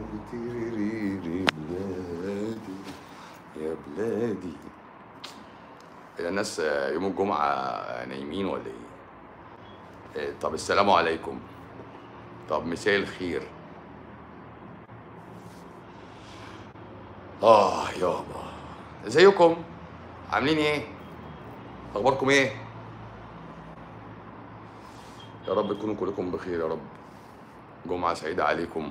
تيريريري بلادي يا بلادي إيه الناس آه، يوم الجمعة نايمين ولا ايه؟ إيه، طب السلام عليكم طب مساء الخير اه يابا ازيكم عاملين ايه اخباركم ايه يا رب تكونوا كلكم بخير يا رب جمعة سعيدة عليكم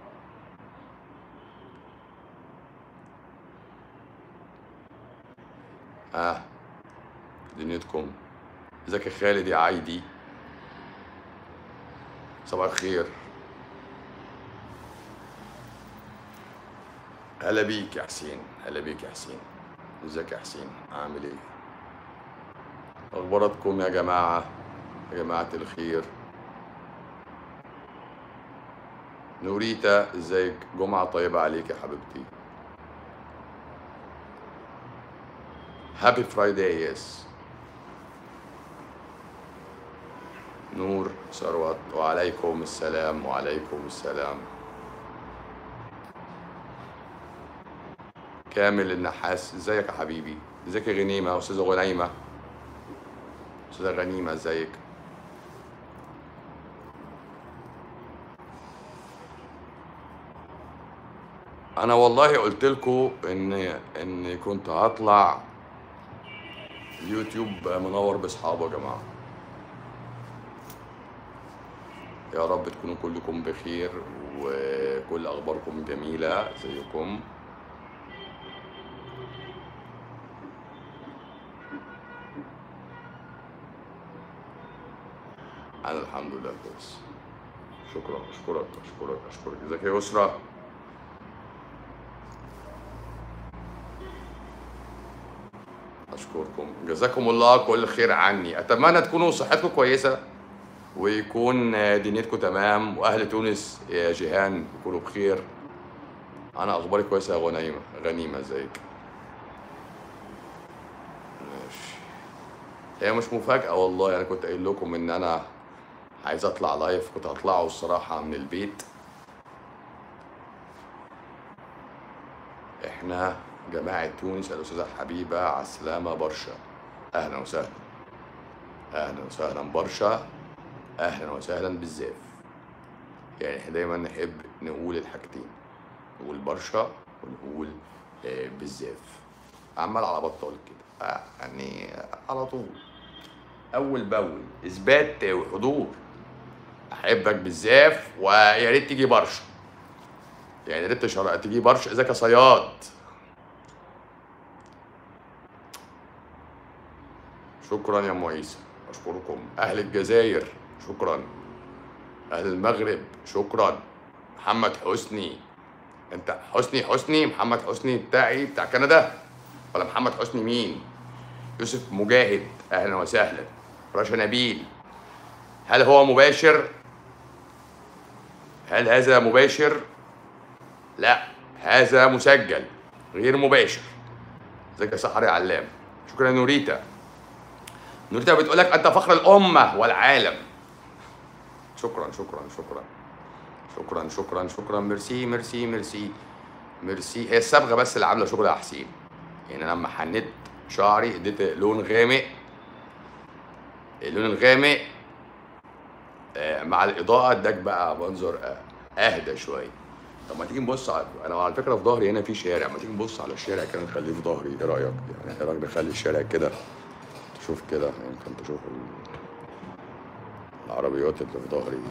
اه دنيتكم ازيك يا خالد يا عايدي صباح الخير هلا بيك يا حسين هلا بيك يا حسين ازيك يا حسين عامل ايه اخباراتكم يا جماعة يا جماعة الخير نوريتا ازيك جمعة طيبة عليك يا حبيبتي هابي فرايداي يس نور ثروت وعليكم السلام وعليكم السلام كامل النحاس ازيك يا حبيبي ازيك يا غنيمة استاذة غنيمة استاذة غنيمة ازيك انا والله قلت لكم ان ان كنت هطلع اليوتيوب منور باصحابه يا جماعه يا رب تكونوا كلكم بخير وكل اخباركم جميله زيكم انا الحمد لله كويس شكرا اشكرك اشكرك اشكرك ازيك يا يسرا اشكركم جزاكم الله كل خير عني اتمنى تكونوا صحتكم كويسه ويكون دنيتكم تمام واهل تونس يا جيهان يكونوا بخير انا اخباري كويسه يا غنيمه غنيمه ازيك ماشي هي مش مفاجاه والله انا كنت قايل لكم ان انا عايز اطلع لايف كنت هطلعه الصراحه من البيت احنا جماعة تونس الأستاذة حبيبة عسلامة برشا أهلا وسهلا أهلا وسهلا برشا أهلا وسهلا بالزاف يعني احنا دايما نحب نقول الحاجتين نقول برشا ونقول آه، بالزاف عمال على بطال كده آه، يعني على طول أول بأول إثبات وحضور أحبك بالزاف ويا ريت تيجي برشا يعني يا ريت تشر- تيجي برشا ازيك يا صياد شكرا يا ام عيسى اشكركم اهل الجزائر شكرا اهل المغرب شكرا محمد حسني انت حسني حسني محمد حسني بتاعي بتاع كندا ولا محمد حسني مين يوسف مجاهد اهلا وسهلا رشا نبيل هل هو مباشر هل هذا مباشر لا هذا مسجل غير مباشر ازيك يا سحر يا علام شكرا يا نوريتا نوريتا بتقول لك انت فخر الامه والعالم شكرا شكرا شكرا شكرا شكرا شكرا ميرسي ميرسي ميرسي ميرسي هي الصبغه بس اللي عامله شغل يا حسين يعني انا لما حنيت شعري اديت لون غامق اللون الغامق آه، مع الاضاءه اداك بقى منظر آه، اهدى شويه طب ما تيجي نبص على انا على فكره في ظهري هنا في شارع ما تيجي نبص على الشارع كده نخليه في ظهري ايه رايك يعني ايه رايك نخلي الشارع كده تشوف كده يمكن تشوف ال- العربيات اللي في ظهري دي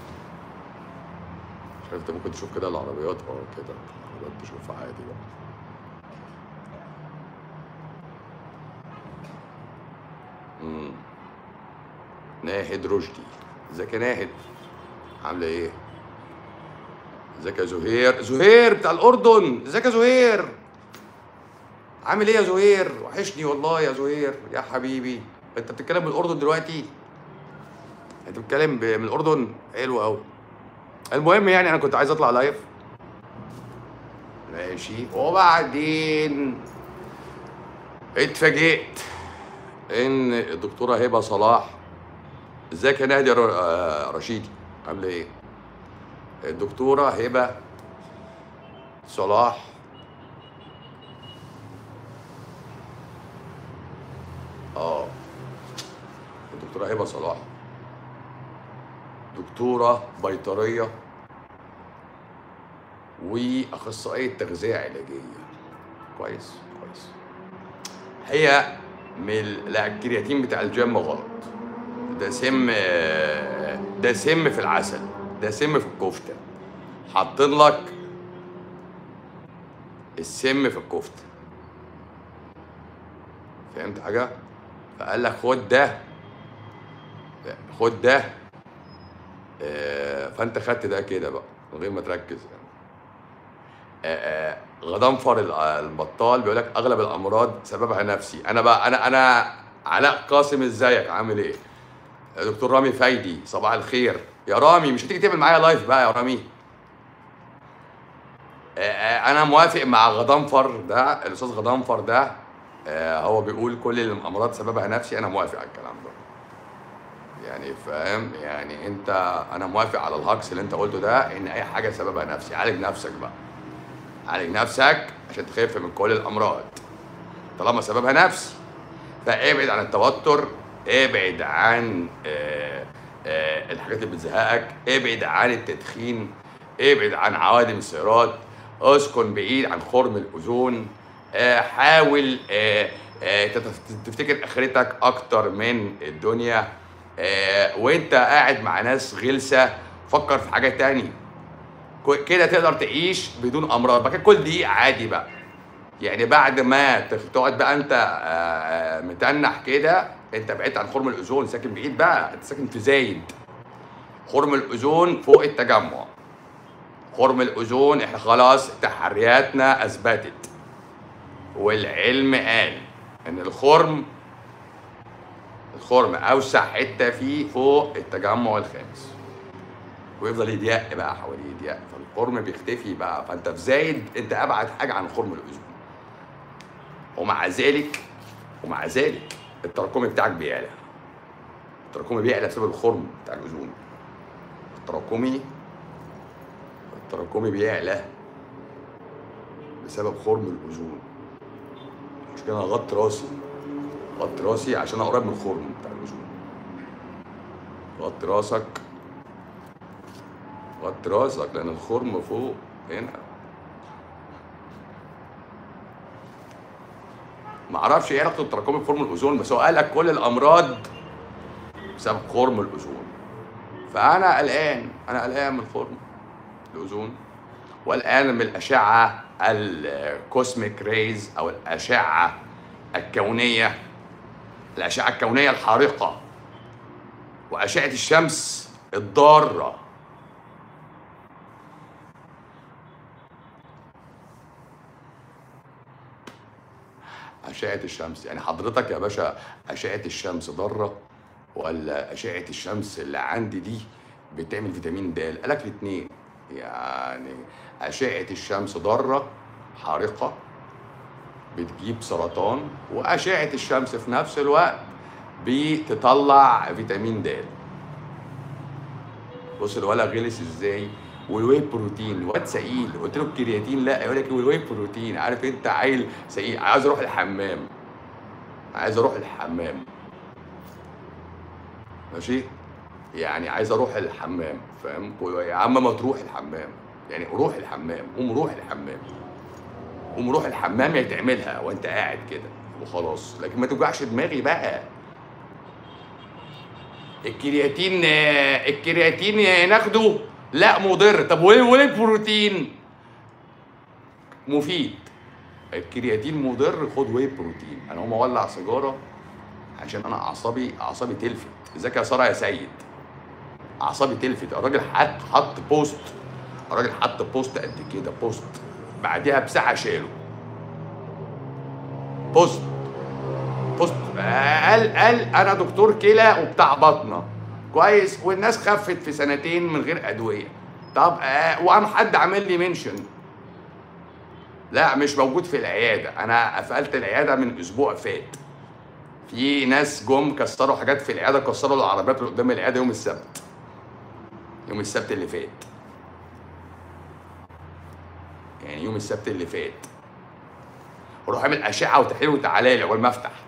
مش عارف انت ممكن تشوف كده العربيات اه كده العربيات تشوفها عادي بقى مم. ناهد رشدي ازيك يا ناهد عامله ايه ازيك يا زهير زهير بتاع الاردن ازيك يا زهير عامل ايه يا زهير وحشني والله يا زهير يا حبيبي انت بتتكلم من الاردن دلوقتي انت بتتكلم ب- من الاردن حلو قوي المهم يعني انا كنت عايز اطلع لايف ماشي وبعدين اتفاجئت ان الدكتوره هبه صلاح ازيك يا نادي يا ر- آه، رشيدي عامله ايه الدكتوره هبه صلاح اه الدكتورة هبة صلاح دكتورة بيطرية وأخصائية تغذية علاجية كويس كويس هي من ال- لا الكرياتين بتاع الجيم غلط ده سم ده سم في العسل ده سم في الكفتة حاطين لك السم في الكفتة فهمت حاجة؟ فقال لك خد ده خد ده آه، فانت خدت ده كده بقى من غير ما تركز يعني آه، آه، غضنفر ال- البطال بيقول لك اغلب الامراض سببها نفسي انا بقى انا انا علاء قاسم ازيك عامل ايه يا دكتور رامي فايدي صباح الخير يا رامي مش هتيجي تعمل معايا لايف بقى يا رامي آه، آه، انا موافق مع غضنفر ده الاستاذ غضنفر ده آه، هو بيقول كل الامراض سببها نفسي انا موافق على الكلام ده يعني فاهم يعني انت انا موافق على الهجص اللي انت قلته ده ان اي حاجه سببها نفسي عالج نفسك بقى عالج نفسك عشان تخف من كل الامراض طالما سببها نفسي فابعد عن التوتر ابعد عن آه، آه، الحاجات اللي بتزهقك ابعد عن التدخين ابعد عن عوادم السيارات اسكن بعيد عن خرم الاذون آه، حاول آه، آه، تتف- تفتكر اخرتك اكتر من الدنيا آه، وانت قاعد مع ناس غلسه فكر في حاجه تانية كو- كده تقدر تعيش بدون امراض بقى كل دقيقه عادي بقى يعني بعد ما تخ- تقعد بقى انت آه، متنح كده انت بعدت عن خرم الاوزون ساكن بعيد بقى انت ساكن في زايد خرم الاوزون فوق التجمع خرم الاوزون احنا خلاص تحرياتنا اثبتت والعلم قال ان الخرم الخرم اوسع حته فيه فوق التجمع الخامس ويفضل يضيق بقى حواليه يضيق فالخرم بيختفي بقى فانت في زايد انت ابعد حاجه عن خرم الاذن ومع ذلك ومع ذلك التراكمي بتاعك بيعلى التراكمي بيعلى بسبب الخرم بتاع الاذون التراكمي التراكمي بيعلى بسبب خرم الاذون مش كده انا غطي راسي غطي راسي عشان اقرب من الخرم بتاع الاذون غطي راسك غطي راسك لان الخرم فوق هنا معرفش ايه علاقه التراكمي بخرم الاوزون بس هو قال لك كل الامراض بسبب خرم الاوزون فانا قلقان انا قلقان من خرم الاوزون والان من الاشعه الكوسميك ريز او الاشعه الكونيه الاشعه الكونيه الحارقه واشعه الشمس الضاره أشعة الشمس يعني حضرتك يا باشا أشعة الشمس ضارة ولا أشعة الشمس اللي عندي دي بتعمل فيتامين د قالك الاتنين يعني أشعة الشمس ضارة حارقة بتجيب سرطان وأشعة الشمس في نفس الوقت بتطلع فيتامين د بص الولد غلس ازاي والواي بروتين الواد سئيل قلت له الكرياتين لا يقول لك والواي بروتين عارف انت عيل سئيل عايز اروح الحمام عايز اروح الحمام ماشي يعني عايز اروح الحمام فاهم يا عم ما تروح الحمام يعني روح الحمام قوم روح الحمام قوم روح الحمام يا تعملها وانت قاعد كده وخلاص لكن ما توجعش دماغي بقى الكرياتين آه، الكرياتين آه، ناخده لا مضر طب وليه وليه البروتين مفيد الكرياتين مضر خد واي بروتين انا هقوم اولع سيجاره عشان انا اعصابي اعصابي تلفت ازيك يا ساره يا سيد اعصابي تلفت الراجل حط حط بوست الراجل حط بوست قد كده بوست بعدها بساعه شاله بوست بص قال قال انا دكتور كلى وبتاع بطنه كويس والناس خفت في سنتين من غير ادويه طب آه وقام حد عامل لي منشن لا مش موجود في العياده انا قفلت العياده من اسبوع فات في ناس جم كسروا حاجات في العياده كسروا العربيات اللي قدام العياده يوم السبت يوم السبت اللي فات يعني يوم السبت اللي فات وروح اعمل اشعه وتحليل وتعالى لي اول ما افتح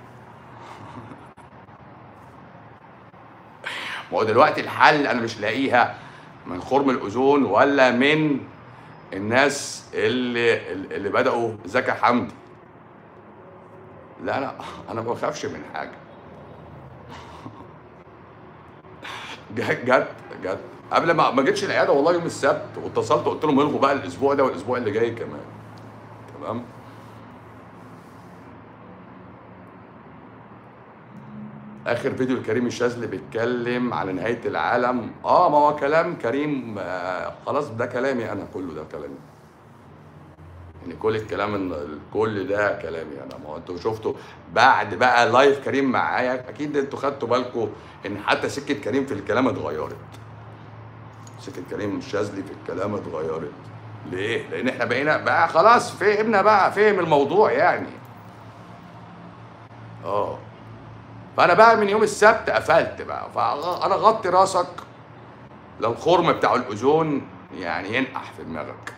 ما هو دلوقتي الحل انا مش لاقيها من خرم الاذون ولا من الناس اللي اللي بداوا زكا حمدي لا لا انا ما بخافش من حاجه جت جت جت قبل ما ما جيتش العياده والله يوم السبت واتصلت قلت لهم الغوا بقى الاسبوع ده والاسبوع اللي جاي كمان تمام اخر فيديو لكريم الشاذلي بيتكلم على نهايه العالم اه ما هو كلام كريم آه خلاص ده كلامي انا كله ده كلامي يعني كل الكلام ال- كل ده كلامي انا ما هو انتوا شفتوا بعد بقى لايف كريم معايا اكيد انتوا خدتوا بالكم ان حتى سكه كريم في الكلام اتغيرت سكه كريم الشاذلي في الكلام اتغيرت ليه؟ لان احنا بقينا بقى خلاص فهمنا بقى فهم الموضوع يعني اه فانا بقى من يوم السبت قفلت بقى فانا غطي راسك للخرم بتاع الاذون يعني ينقح في دماغك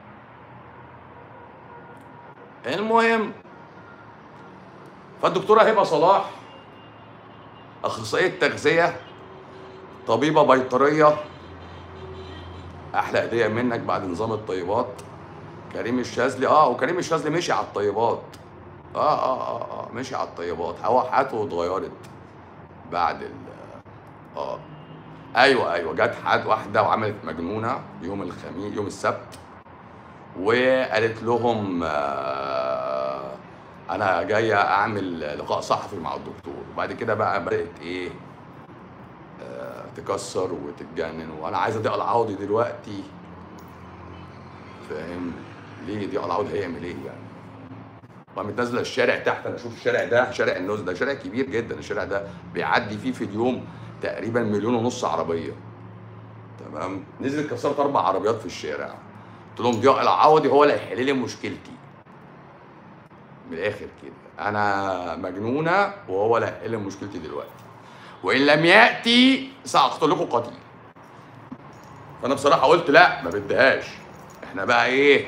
المهم فالدكتوره هبه صلاح اخصائيه تغذيه طبيبه بيطريه احلى هديه منك بعد نظام الطيبات كريم الشاذلي اه وكريم الشاذلي مشي على الطيبات اه اه اه اه مشي على الطيبات هو حياته اتغيرت بعد ال اه ايوه ايوه جت حد واحده وعملت مجنونه يوم الخميس يوم السبت وقالت لهم آه انا جايه اعمل لقاء صحفي مع الدكتور وبعد كده بقى بدات ايه آه تكسر وتتجنن وانا عايز اضيق العوضي دلوقتي فاهم ليه ضياء العوضي هيعمل ايه يعني قامت نازله الشارع تحت انا اشوف الشارع ده شارع النوز ده شارع كبير جدا الشارع ده بيعدي فيه في اليوم تقريبا مليون ونص عربيه تمام نزلت كسرت اربع عربيات في الشارع قلت لهم ضياء العوضي هو اللي هيحل لي مشكلتي من الاخر كده انا مجنونه وهو اللي هيحل مشكلتي دلوقتي وان لم ياتي ساقتل لكم قتيل فانا بصراحه قلت لا ما بديهاش احنا بقى ايه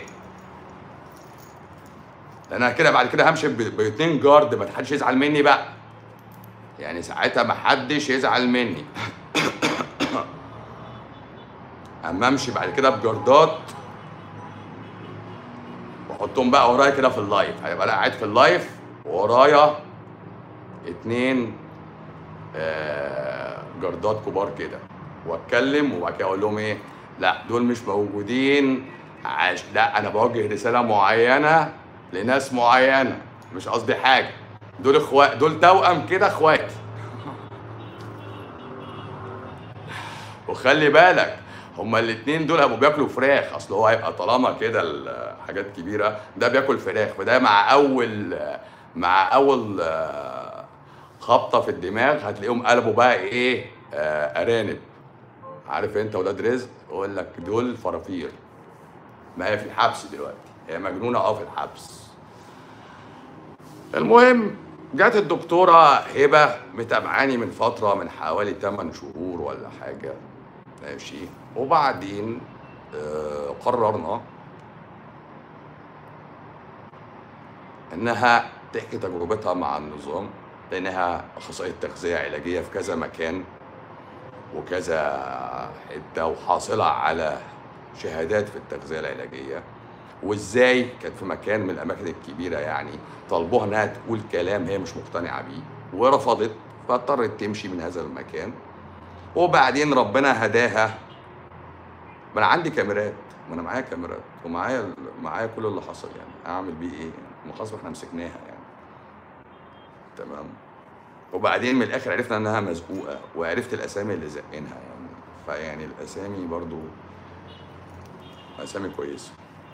لان انا كده بعد كده همشي ب- باتنين جارد ما حدش يزعل مني بقى يعني ساعتها ما حدش يزعل مني اما امشي بعد كده بجاردات واحطهم بقى ورايا كده في اللايف هيبقى انا قاعد في اللايف ورايا اتنين آه، جاردات كبار كده واتكلم وبعد كده اقول لهم ايه لا دول مش موجودين عش لا انا بوجه رساله معينه لناس معينه مش قصدي حاجه دول اخوات دول توأم كده اخوات وخلي بالك هما الاتنين دول هيبقوا بياكلوا فراخ اصل هو هيبقى طالما كده الحاجات كبيره ده بياكل فراخ فده مع اول مع اول آه، خبطه في الدماغ هتلاقيهم قلبوا بقى ايه آه، ارانب عارف انت ولاد رزق يقول لك دول فرافير ما هي في الحبس دلوقتي هي مجنونه اه في الحبس المهم جت الدكتوره هبه متابعاني من فتره من حوالي 8 شهور ولا حاجه ماشي وبعدين آه قررنا انها تحكي تجربتها مع النظام لانها اخصائيه تغذيه علاجيه في كذا مكان وكذا حته وحاصله على شهادات في التغذيه العلاجيه وازاي كانت في مكان من الاماكن الكبيره يعني طلبوها انها تقول كلام هي مش مقتنعه بيه ورفضت فاضطرت تمشي من هذا المكان وبعدين ربنا هداها ما انا عندي كاميرات ما انا معايا كاميرات ومعايا معايا كل اللي حصل يعني اعمل بيه ايه ما خلاص احنا مسكناها يعني تمام وبعدين من الاخر عرفنا انها مزقوقه وعرفت الاسامي اللي زقينها يعني فيعني الاسامي برضو اسامي كويسه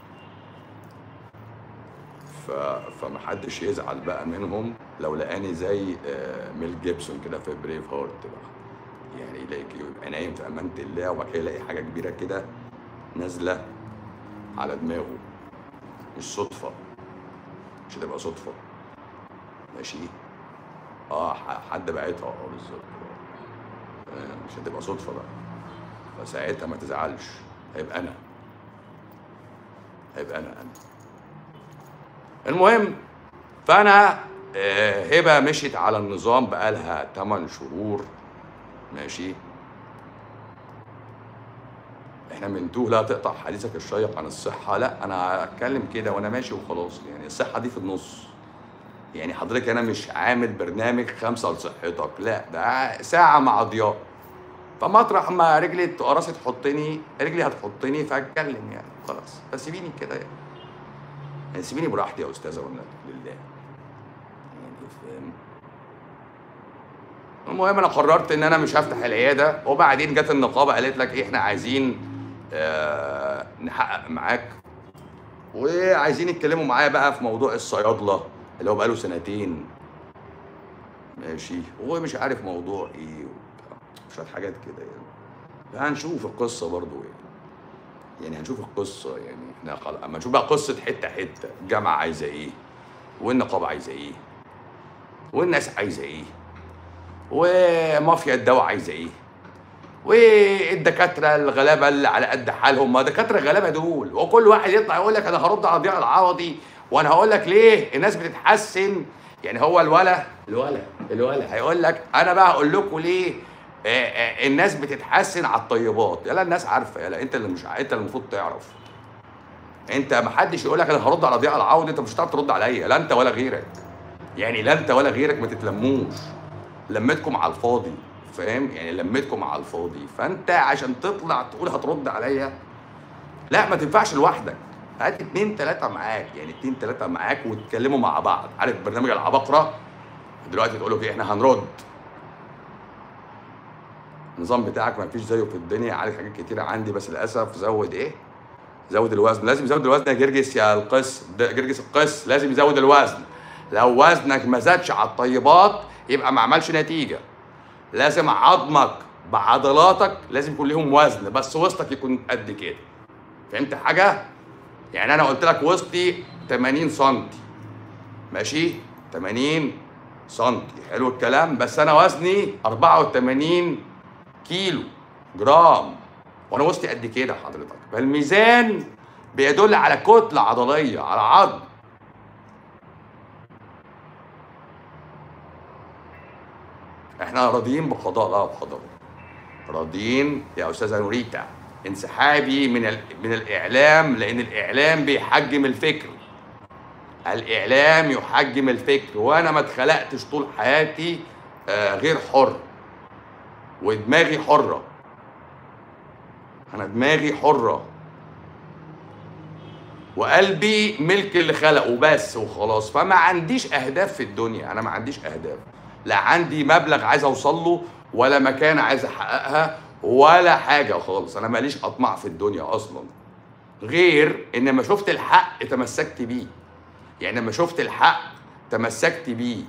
ف... فمحدش يزعل بقى منهم لو لقاني زي آه، ميل جيبسون كده في بريف هارت بقى يعني يلاقي يبقى نايم في امانه الله وبعد كده يلاقي حاجه كبيره كده نازله على دماغه مش صدفه مش هتبقى صدفه ماشي اه ح- حد بعتها اه بالظبط آه، مش هتبقى صدفه بقى فساعتها ما تزعلش هيبقى انا هيبقى انا انا المهم فانا آه، هبه مشيت على النظام بقالها 8 شهور ماشي احنا بنتوه لا تقطع حديثك الشيق عن الصحه لا انا هتكلم كده وانا ماشي وخلاص يعني الصحه دي في النص يعني حضرتك انا مش عامل برنامج خمسه لصحتك لا ده ساعه مع ضياء فمطرح ما رجلي راسي تحطني رجلي هتحطني فاتكلم يعني خلاص فسيبيني كده يعني. يعني سيبيني براحتي يا استاذه والنبي لله يعني فاهم المهم انا قررت ان انا مش هفتح العياده وبعدين جت النقابه قالت لك ايه احنا عايزين آه نحقق معاك وعايزين يتكلموا معايا بقى في موضوع الصيادله اللي هو بقاله سنتين ماشي ومش عارف موضوع ايه وبتاع شويه حاجات كده يعني هنشوف القصه برضو يعني يعني هنشوف القصه يعني احنا خلاص اما نشوف بقى قصه حته حته الجامعه عايزه ايه والنقابه عايزه ايه والناس عايزه ايه ومافيا الدواء عايزه ايه والدكاتره الغلابه اللي على قد حالهم ما دكاتره الغلابه دول وكل واحد يطلع يقول لك انا هرد على ضياء العوضي وانا هقول لك ليه الناس بتتحسن يعني هو الولا الولا الولا هيقول لك انا بقى هقول لكم ليه آه، آه، الناس بتتحسن على الطيبات يلا الناس عارفه يلا انت اللي مش ع- انت اللي المفروض تعرف انت ما حدش يقول لك انا هرد على ضياء العوضي انت مش هتعرف ترد عليا لا انت ولا غيرك يعني لا انت ولا غيرك ما تتلموش لمتكم على الفاضي فاهم يعني لمتكم على الفاضي فانت عشان تطلع تقول هترد عليا لا ما تنفعش لوحدك هات اتنين تلاتة معاك يعني اتنين تلاتة معاك وتتكلموا مع بعض عارف برنامج العباقرة دلوقتي تقولوا ايه احنا هنرد النظام بتاعك ما فيش زيه في الدنيا عارف حاجات كتيرة عندي بس للأسف زود ايه زود الوزن لازم يزود الوزن يا جرجس يا القس ده جرجس القس لازم يزود الوزن لو وزنك ما زادش على الطيبات يبقى ما عملش نتيجه لازم عظمك بعضلاتك لازم يكون ليهم وزن بس وسطك يكون قد كده فهمت حاجه يعني انا قلت لك وسطي 80 سم ماشي 80 سم حلو الكلام بس انا وزني 84 كيلو جرام وانا وسطي قد كده حضرتك فالميزان بيدل على كتله عضليه على عظم احنا راضيين بقضاء الله وقدره راضيين يا استاذه نوريتا انسحابي من ال... من الاعلام لان الاعلام بيحجم الفكر الاعلام يحجم الفكر وانا ما اتخلقتش طول حياتي آه غير حر ودماغي حره انا دماغي حره وقلبي ملك اللي خلقه بس وخلاص فما عنديش اهداف في الدنيا انا ما عنديش اهداف لا عندي مبلغ عايز اوصل له ولا مكان عايز احققها ولا حاجه خالص انا ماليش اطماع في الدنيا اصلا غير ان لما شفت الحق تمسكت بيه يعني لما شفت الحق تمسكت بيه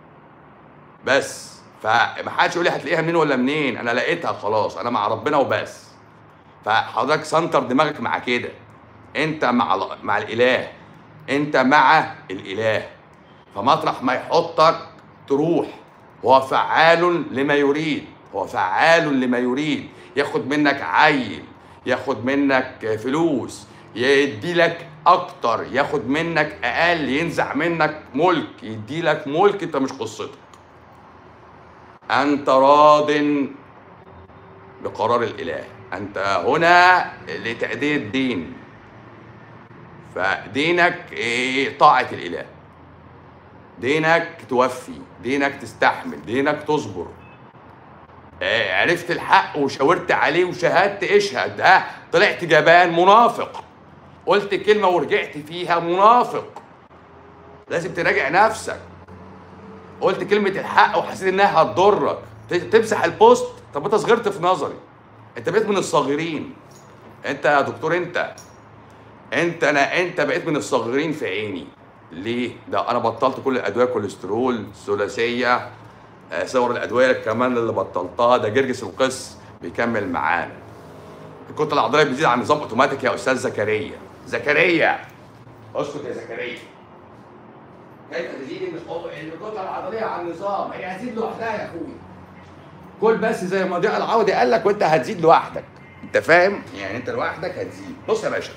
بس فما حدش يقول لي هتلاقيها منين ولا منين انا لقيتها خلاص انا مع ربنا وبس فحضرتك سنتر دماغك مع كده انت مع ال- مع الاله انت مع الاله فمطرح ما يحطك تروح هو فعال لما يريد هو فعال لما يريد ياخد منك عيل ياخد منك فلوس يدي لك اكتر ياخد منك اقل ينزع منك ملك يدي لك ملك انت مش قصتك انت راض بقرار الاله انت هنا لتاديه الدين فدينك ايه طاعه الاله دينك توفي دينك تستحمل دينك تصبر آه، عرفت الحق وشاورت عليه وشهدت اشهد ها طلعت جبان منافق قلت كلمة ورجعت فيها منافق لازم تراجع نفسك قلت كلمة الحق وحسيت انها هتضرك ت- تمسح البوست طب انت صغرت في نظري انت بقيت من الصاغرين انت يا دكتور انت انت انا انت بقيت من الصاغرين في عيني ليه ده انا بطلت كل الادويه كوليسترول ثلاثيه آه، صور الادويه كمان اللي بطلتها ده جرجس القس بيكمل معانا الكتله العضليه بتزيد على نظام اوتوماتيك يا استاذ زكريا زكريا اسكت يا زكريا كيف تزيد الكتله العضليه على النظام هي هتزيد لوحدها يا اخويا كل بس زي ما ضياء العوضي قال لك وانت هتزيد لوحدك انت فاهم يعني انت لوحدك هتزيد بص يا باشا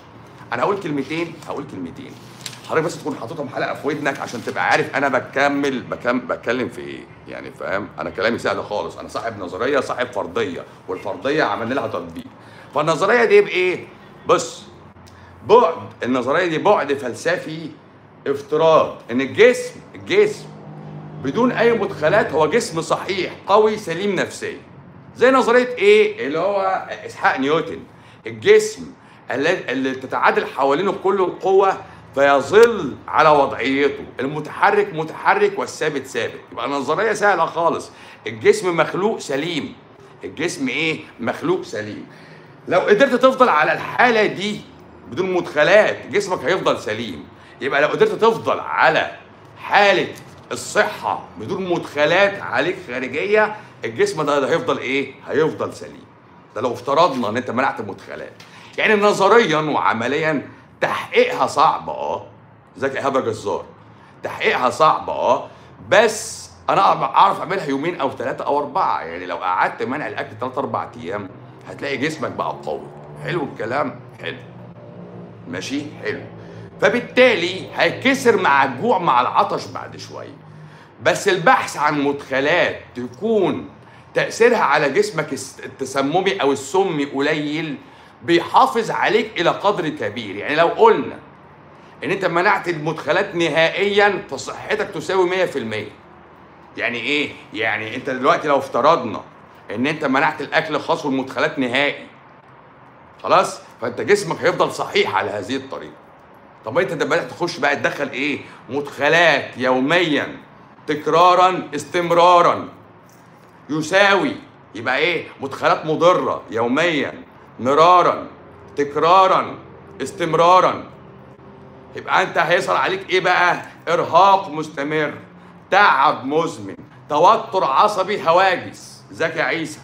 انا هقول كلمتين هقول كلمتين حضرتك بس تكون حاططهم حلقه في ودنك عشان تبقى عارف انا بكمل بكم بتكلم في ايه يعني فاهم انا كلامي سهل خالص انا صاحب نظريه صاحب فرضيه والفرضيه عملنا لها تطبيق فالنظريه دي بايه بص بعد النظريه دي بعد فلسفي افتراض ان الجسم الجسم بدون اي مدخلات هو جسم صحيح قوي سليم نفسيا زي نظريه ايه اللي هو اسحاق نيوتن الجسم الذي اللي تتعادل حوالينه كل القوه فيظل على وضعيته المتحرك متحرك والثابت ثابت يبقى نظريه سهله خالص الجسم مخلوق سليم الجسم ايه مخلوق سليم لو قدرت تفضل على الحاله دي بدون مدخلات جسمك هيفضل سليم يبقى لو قدرت تفضل على حاله الصحه بدون مدخلات عليك خارجيه الجسم ده, ده هيفضل ايه هيفضل سليم ده لو افترضنا ان انت منعت المدخلات يعني نظريا وعمليا تحقيقها صعب اه زي ايهاب جزار تحقيقها صعب اه بس انا اعرف اعملها يومين او ثلاثه او اربعه يعني لو قعدت منع الاكل ثلاث اربع ايام هتلاقي جسمك بقى قوي حلو الكلام حلو ماشي حلو فبالتالي هيكسر مع الجوع مع العطش بعد شويه بس البحث عن مدخلات تكون تاثيرها على جسمك التسممي او السمي قليل بيحافظ عليك الى قدر كبير يعني لو قلنا ان انت منعت المدخلات نهائيا فصحتك تساوي 100% يعني ايه يعني انت دلوقتي لو افترضنا ان انت منعت الاكل خاص والمدخلات نهائي خلاص فانت جسمك هيفضل صحيح على هذه الطريقه طب انت ده بدات تخش بقى تدخل ايه مدخلات يوميا تكرارا استمرارا يساوي يبقى ايه مدخلات مضره يوميا مرارا تكرارا استمرارا يبقى انت هيصل عليك ايه بقى ارهاق مستمر تعب مزمن توتر عصبي هواجس زكي عيسى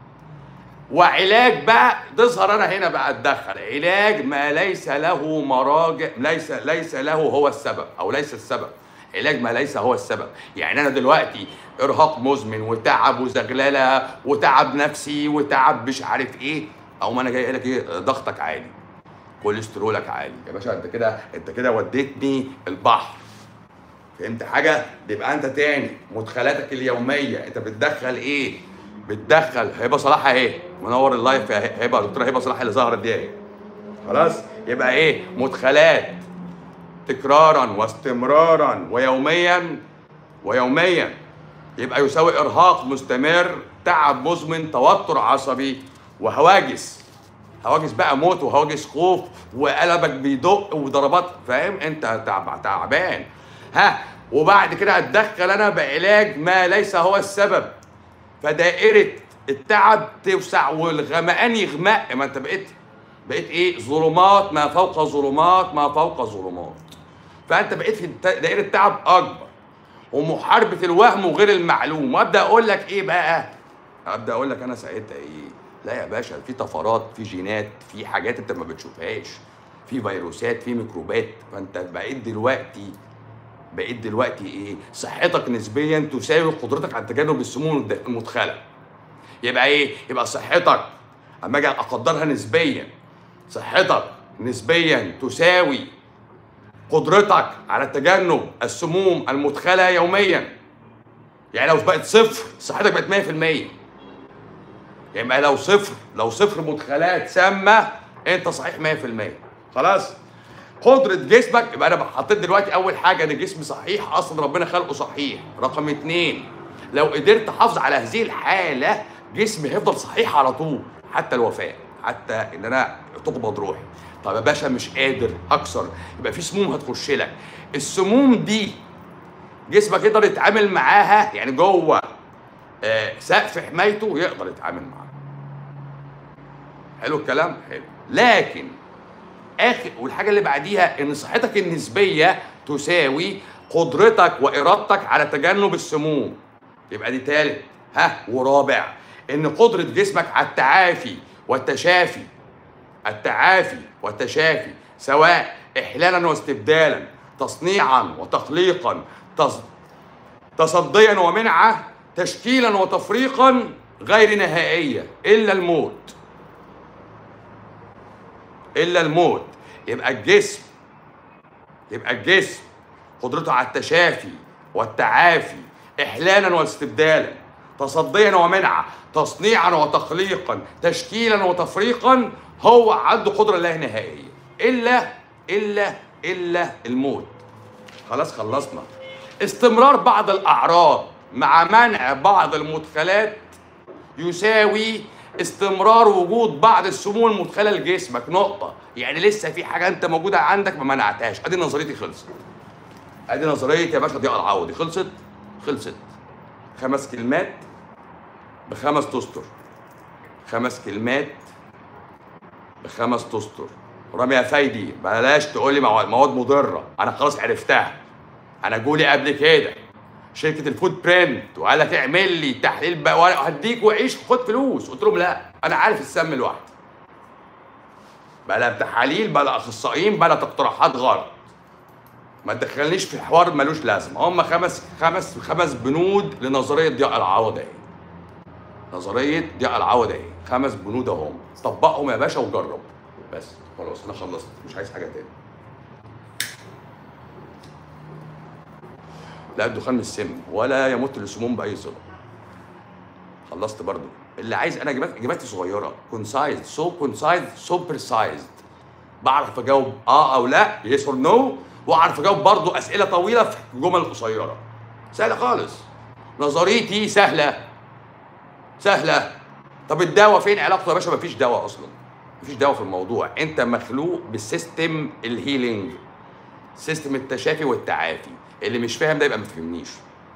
وعلاج بقى تظهر انا هنا بقى اتدخل علاج ما ليس له مراجع ليس ليس له هو السبب او ليس السبب علاج ما ليس هو السبب يعني انا دلوقتي ارهاق مزمن وتعب وزغلله وتعب نفسي وتعب مش عارف ايه او ما انا جاي لك ايه ضغطك عالي كوليسترولك عالي يا باشا انت كده انت كده وديتني البحر فهمت حاجه يبقى انت تاني مدخلاتك اليوميه انت بتدخل ايه بتدخل هبه صلاح اهي منور اللايف يا هبه دكتوره هبه صلاح اللي ظهرت دي اهي خلاص يبقى ايه مدخلات تكرارا واستمرارا ويوميا ويوميا يبقى يساوي ارهاق مستمر تعب مزمن توتر عصبي وهواجس هواجس بقى موت وهواجس خوف وقلبك بيدق وضربات فاهم انت تعب تعبان ها وبعد كده اتدخل انا بعلاج ما ليس هو السبب فدائره التعب توسع والغمقان يغمق ما انت بقيت بقيت ايه ظلمات ما فوق ظلمات ما فوق ظلمات فانت بقيت في دائره تعب اكبر ومحاربه الوهم وغير المعلوم وابدا اقول لك ايه بقى ابدا اقول لك انا ساعتها ايه لا يا باشا في طفرات في جينات في حاجات انت ما بتشوفهاش في فيروسات في ميكروبات فانت بقيت دلوقتي بقيت دلوقتي ايه صحتك نسبيا تساوي قدرتك على تجنب السموم المدخله يبقى ايه يبقى صحتك اما اجي اقدرها نسبيا صحتك نسبيا تساوي قدرتك على تجنب السموم المدخله يوميا يعني لو بقت صفر صحتك بقت 100% يبقى لو صفر لو صفر مدخلات سامه انت صحيح 100% خلاص قدرة جسمك يبقى انا حطيت دلوقتي اول حاجة ان جسمي صحيح اصلا ربنا خلقه صحيح رقم اتنين لو قدرت احافظ على هذه الحالة جسمي هيفضل صحيح على طول حتى الوفاة حتى ان انا تقبض روحي طب يا باشا مش قادر اكسر يبقى في سموم هتخش لك السموم دي جسمك يقدر يتعامل معاها يعني جوه آه سقف حمايته يقدر يتعامل معاها حلو الكلام حلو لكن اخر والحاجه اللي بعديها ان صحتك النسبيه تساوي قدرتك وارادتك على تجنب السموم يبقى دي تالت ها ورابع ان قدره جسمك على التعافي والتشافي التعافي والتشافي سواء احلالا واستبدالا تصنيعا وتخليقا تصديا ومنعه تشكيلا وتفريقا غير نهائيه الا الموت الا الموت يبقى الجسم يبقى الجسم قدرته على التشافي والتعافي احلالا واستبدالا تصديا ومنعا تصنيعا وتخليقا تشكيلا وتفريقا هو عنده قدره لا نهائيه الا الا الا الموت خلاص خلصنا استمرار بعض الاعراض مع منع بعض المدخلات يساوي استمرار وجود بعض السموم المدخله لجسمك نقطه يعني لسه في حاجه انت موجوده عندك ما منعتهاش ادي نظريتي خلصت ادي نظريه يا باشا ضياء العوضي خلصت خلصت خمس كلمات بخمس تستر خمس كلمات بخمس تستر رامي فايدي بلاش تقول لي مواد مواد مضره انا خلاص عرفتها انا جولي قبل كده شركه الفود برنت وقال لك اعمل لي تحليل بقى وأنا هديك وعيش خد فلوس قلت لهم لا انا عارف السم لوحدي بلا تحاليل بلا اخصائيين بلا اقتراحات غلط ما تدخلنيش في حوار ملوش لازمه هم خمس خمس خمس بنود لنظريه ضياء العوض اهي نظريه ضياء العوض اهي خمس بنود اهم طبقهم يا باشا وجرب بس خلاص انا خلصت مش عايز حاجه تاني لا الدخان مش سم ولا يمت للسموم باي صله خلصت برضو اللي عايز انا اجابات اجاباتي صغيره كونسايز سو كونسايز سو بريسايزد بعرف اجاوب اه او لا يس اور نو واعرف اجاوب برضو اسئله طويله في جمل قصيره سهله خالص نظريتي سهله سهله طب الدواء فين علاقته يا باشا مفيش دواء اصلا مفيش دواء في الموضوع انت مخلوق بالسيستم الهيلينج سيستم التشافي والتعافي اللي مش فاهم ده يبقى ما فهمنيش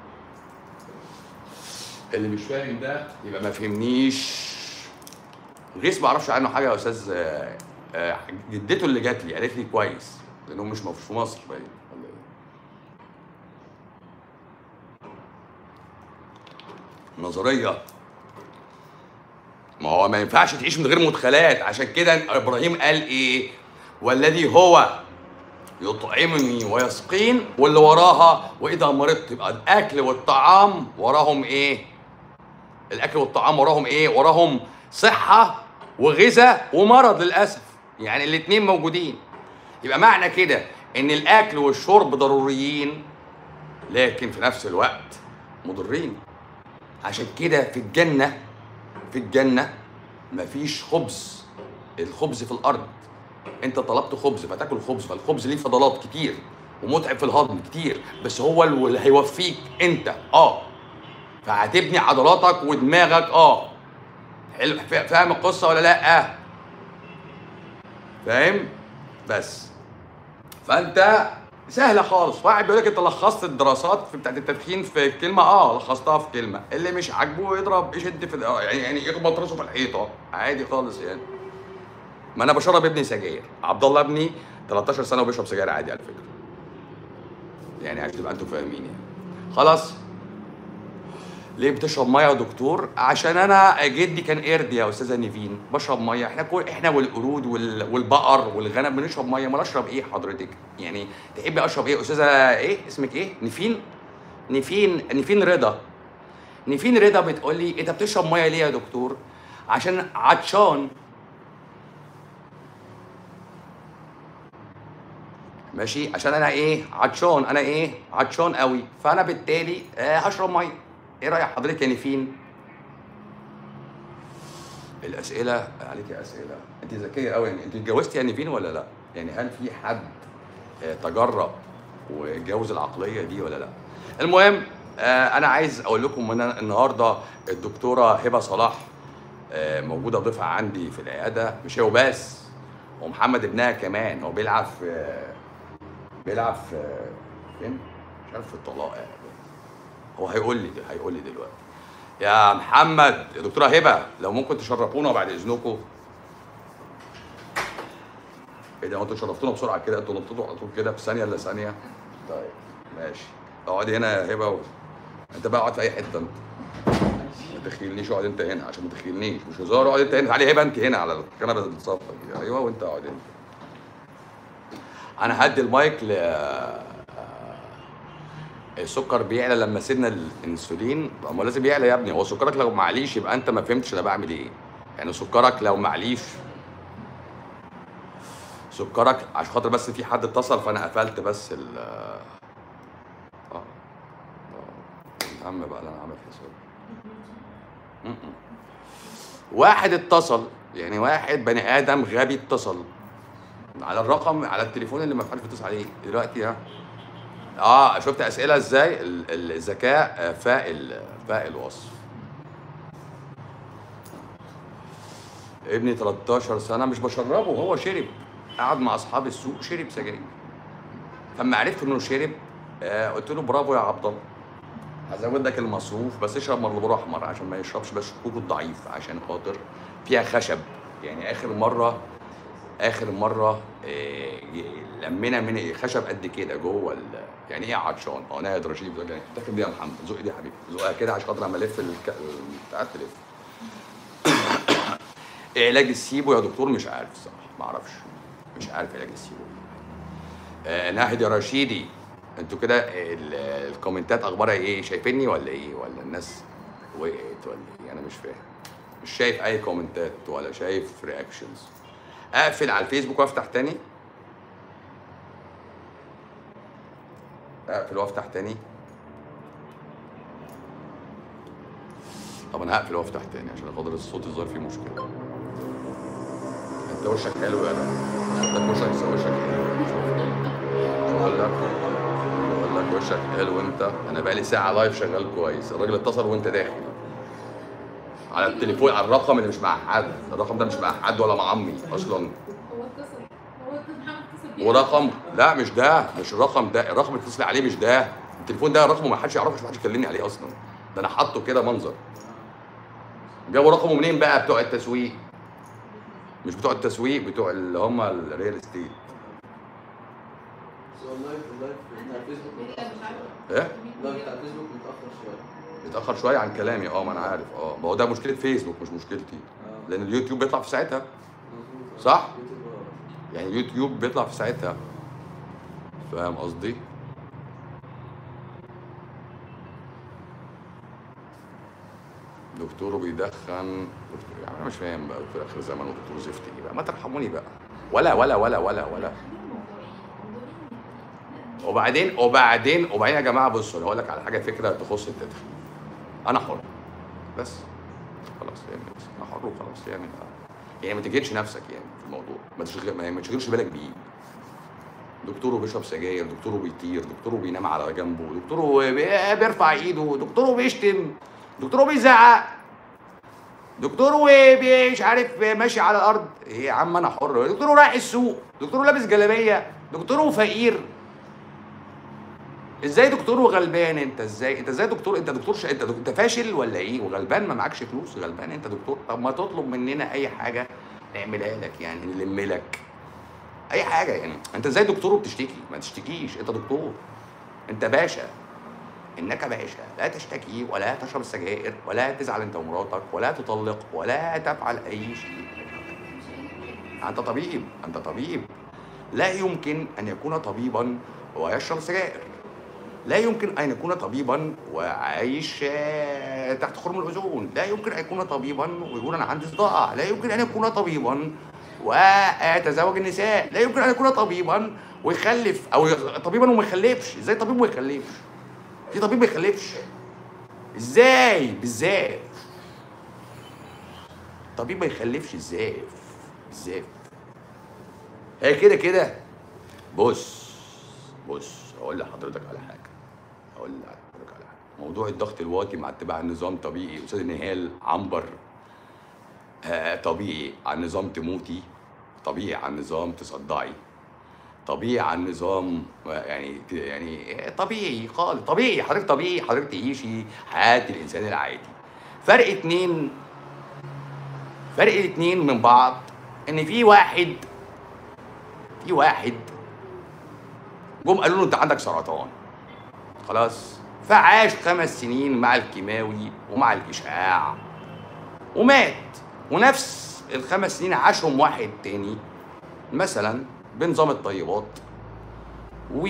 اللي مش فاهم ده يبقى ما فهمنيش غيث ما اعرفش عنه حاجه يا استاذ آه، آه، جدته اللي جات لي قالت لي كويس لانه مش مف- في مصر باين ولا إيه؟ نظريه ما هو ما ينفعش تعيش من غير مدخلات عشان كده ابراهيم قال ايه والذي هو يطعمني ويسقين واللي وراها واذا مرضت يبقى الاكل والطعام وراهم ايه الاكل والطعام وراهم ايه وراهم صحه وغذاء ومرض للاسف يعني الاتنين موجودين يبقى معنى كده ان الاكل والشرب ضروريين لكن في نفس الوقت مضرين عشان كده في الجنه في الجنه مفيش خبز الخبز في الارض انت طلبت خبز فتاكل خبز فالخبز ليه فضلات كتير ومتعب في الهضم كتير بس هو اللي هيوفيك انت اه فهتبني عضلاتك ودماغك اه حلو فا- فاهم القصه ولا لا فاهم بس فانت سهله خالص واحد بيقول لك انت لخصت الدراسات في بتاعت التدخين في كلمه اه لخصتها في كلمه اللي مش عاجبه يضرب يشد في ال- يعني يعني يخبط راسه في الحيطه عادي خالص يعني ما انا بشرب ابني سجاير عبد الله ابني 13 سنه وبيشرب سجاير عادي على فكره يعني عشان تبقى انتوا فاهمين يعني خلاص ليه بتشرب ميه يا دكتور عشان انا جدي كان قرد يا استاذه نيفين بشرب ميه احنا كل احنا والقرود وال... والبقر والغنم بنشرب ميه ما اشرب ايه حضرتك يعني تحبي اشرب ايه استاذه ايه اسمك ايه نيفين نيفين نيفين رضا نيفين رضا بتقول لي انت بتشرب ميه ليه يا دكتور عشان عطشان ماشي عشان انا ايه عطشان انا ايه عطشان قوي فانا بالتالي آه هشرب ميه ايه راي حضرتك يا نيفين الاسئله عليك اسئله انت ذكيه قوي يعني انت اتجوزتي يا نيفين ولا لا يعني هل في حد آه، تجرب واتجوز العقليه دي ولا لا المهم آه، انا عايز اقول لكم ان أنا النهارده الدكتوره هبه صلاح آه، موجوده ضيفه عندي في العياده مش هي وبس ومحمد ابنها كمان هو بيلعب في بيلعب في فين؟ مش عارف في الطلاق يعني هو هيقول لي هيقول لي دلوقتي يا محمد يا دكتوره هبه لو ممكن تشرفونا بعد اذنكم ايه ده هو انتوا شرفتونا بسرعه كده انتوا نطيتوا على طول كده في ثانيه الا ثانيه طيب ماشي اقعدي هنا يا هبه و... انت بقى اقعد في اي حته انت ما تخيلنيش اقعد انت هنا عشان ما تخيلنيش مش هزار اقعد انت هنا تعالي هبه انت هنا على الكنبه الصفا دي ايوه وانت اقعد انت انا هدي المايك ل السكر بيعلى لما سيبنا الانسولين طب ما هو لازم يعلى يا ابني هو سكرك لو معليش يبقى انت ما فهمتش انا بعمل ايه يعني سكرك لو معليش سكرك عشان خاطر بس في حد اتصل فانا قفلت بس ال اه اه يا عم بقى انا عامل حساب م-م. واحد اتصل يعني واحد بني ادم غبي اتصل على الرقم على التليفون اللي ما حدش بيتصل عليه دلوقتي ها اه شفت اسئله ازاي ال- الذكاء آه، فاعل فاعل وصف ابني 13 سنه مش بشربه هو شرب قعد مع اصحاب السوق شرب سجاير فلما عرفت انه شرب آه قلت له برافو يا عبد الله هزود لك المصروف بس اشرب مرلبورو احمر عشان ما يشربش بس حقوقه الضعيف عشان خاطر فيها خشب يعني اخر مره اخر مره آه، لمينا من خشب قد كده جوه ال... يعني ايه عطشان اه ناهد رشيد بتقول لي تاكل دي يا محمد زق دي يا حبيبي زقها كده عشان خاطر اما الف الك... بتاع تلف إيه علاج السيبو يا دكتور مش عارف الصراحه ما اعرفش مش عارف علاج السيبو آه ناهد يا رشيدي انتوا كده ال- الكومنتات اخبارها ايه شايفيني ولا ايه ولا الناس وقعت ولا ايه انا مش فاهم مش شايف اي كومنتات ولا شايف رياكشنز اقفل على الفيسبوك وافتح تاني اقفل وافتح تاني طب انا هقفل وافتح تاني عشان خاطر الصوت الظاهر فيه مشكله انت وشك حلو يا ده انت وشك وشك حلو بقول لك بقول لك وشك حلو انت انا بقالي ساعه لايف شغال كويس الراجل اتصل وانت داخل على التليفون على الرقم اللي مش مع حد الرقم ده مش مع حد ولا مع عمي اصلا هو اتصل هو اتصل محمد اتصل بيه ورقم لا مش ده مش الرقم ده الرقم اللي اتصل عليه مش ده التليفون ده رقمه ما حدش يعرفه مش حدش يكلمني عليه اصلا ده انا حاطه كده منظر جابوا رقمه منين بقى بتوع التسويق مش بتوع التسويق بتوع اللي هم الريال استيت بس هو اللايف اللايف بتاع الفيسبوك لا مش عارفه ايه اللايف بتاع الفيسبوك متأخر شوية بيتاخر شويه عن كلامي اه ما انا عارف اه ما هو ده مشكله فيسبوك مش مشكلتي اه لان اليوتيوب بيطلع في ساعتها مظبوط. صح؟ يوتيوب اه. يعني اليوتيوب بيطلع في ساعتها فاهم قصدي دكتوره بيدخن دكتور يعني انا مش فاهم بقى دكتور اخر زمن ودكتور زفت ايه بقى ما ترحموني بقى ولا ولا ولا ولا ولا وبعدين وبعدين وبعدين يا جماعه بصوا انا هقول لك على حاجه فكره تخص التدخين انا حر بس خلاص يعني بس انا حر وخلاص يعني يعني ما تجهدش نفسك يعني في الموضوع ما تشغل ما ما تشغلش بالك بيه دكتوره بيشرب سجاير دكتوره بيطير دكتوره بينام على جنبه دكتوره بي- بيرفع ايده دكتوره بيشتم دكتوره بيزعق دكتوره بي- مش عارف ماشي على الارض ايه يا عم انا حر دكتوره رايح السوق دكتوره لابس جلابيه دكتوره فقير ازاي دكتور وغلبان انت ازاي انت ازاي دكتور انت دكتور ش... انت دك... انت فاشل ولا ايه وغلبان ما معكش فلوس غلبان انت دكتور طب ما تطلب مننا اي حاجه نعملها لك يعني نلم لك اي حاجه يعني انت ازاي دكتور وبتشتكي ما تشتكيش انت دكتور انت باشا انك باشا لا تشتكي ولا تشرب السجائر ولا تزعل انت ومراتك ولا تطلق ولا تفعل اي شيء انت طبيب انت طبيب لا يمكن ان يكون طبيبا ويشرب سجائر لا يمكن ان يكون طبيبا وعايش آه، تحت خرم الاوزون لا يمكن ان يكون طبيبا ويقول انا عندي صداع لا يمكن ان يكون طبيبا ويتزوج النساء لا يمكن ان يكون طبيبا ويخلف او يخ- طبيبا وما يخلفش ازاي طبيب وما يخلفش في طبيب ما يخلفش ازاي بالذات طبيب ما يخلفش ازاي بالذات هي كده كده بص بص اقول لحضرتك على حاجه اقول لحضرتك على حاجه موضوع الضغط الواطي مع اتباع النظام طبيعي استاذ نهال عنبر آه طبيعي على النظام تموتي طبيعي على النظام تصدعي طبيعي على النظام يعني يعني طبيعي خالص طبيعي حضرتك طبيعي حضرتك تعيشي حياه الانسان العادي فرق اتنين فرق الاتنين من بعض ان في واحد في واحد جم قالوا له انت عندك سرطان خلاص فعاش خمس سنين مع الكيماوي ومع الاشعاع ومات ونفس الخمس سنين عاشهم واحد تاني مثلا بنظام الطيبات و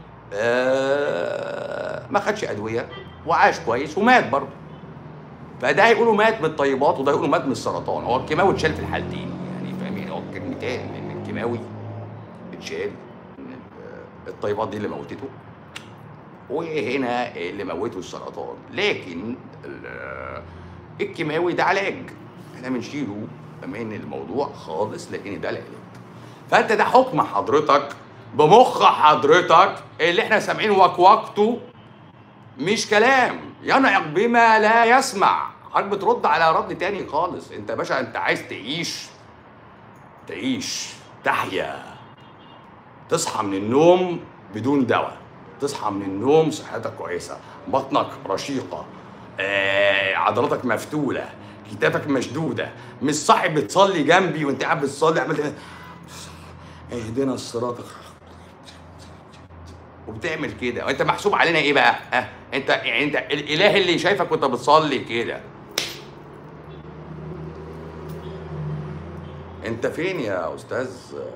آه، ما خدش ادويه وعاش كويس ومات برضه فده هيقولوا مات من الطيبات وده يقولوا مات من السرطان هو الكيماوي اتشال في الحالتين يعني فاهمين هو كلمتين لان الكيماوي اتشال الطيبات دي اللي موتته وهنا اللي موته السرطان لكن ال- الكيماوي ده علاج احنا بنشيله من الموضوع خالص لكن ده العلاج فانت ده حكم حضرتك بمخ حضرتك اللي احنا سامعين وكوكته مش كلام ينعق بما لا يسمع حضرتك بترد على رد تاني خالص انت يا باشا انت عايز تعيش تعيش تحيا تصحى من النوم بدون دواء تصحى من النوم صحتك كويسه بطنك رشيقه آه عضلاتك مفتوله كتابك مشدوده مش صاحب بتصلي جنبي وانت قاعد بتصلي عملت إيه؟ اهدنا الصراط وبتعمل كده وانت محسوب علينا ايه بقى؟ ها؟ انت يعني انت الاله اللي شايفك وانت بتصلي كده انت فين يا استاذ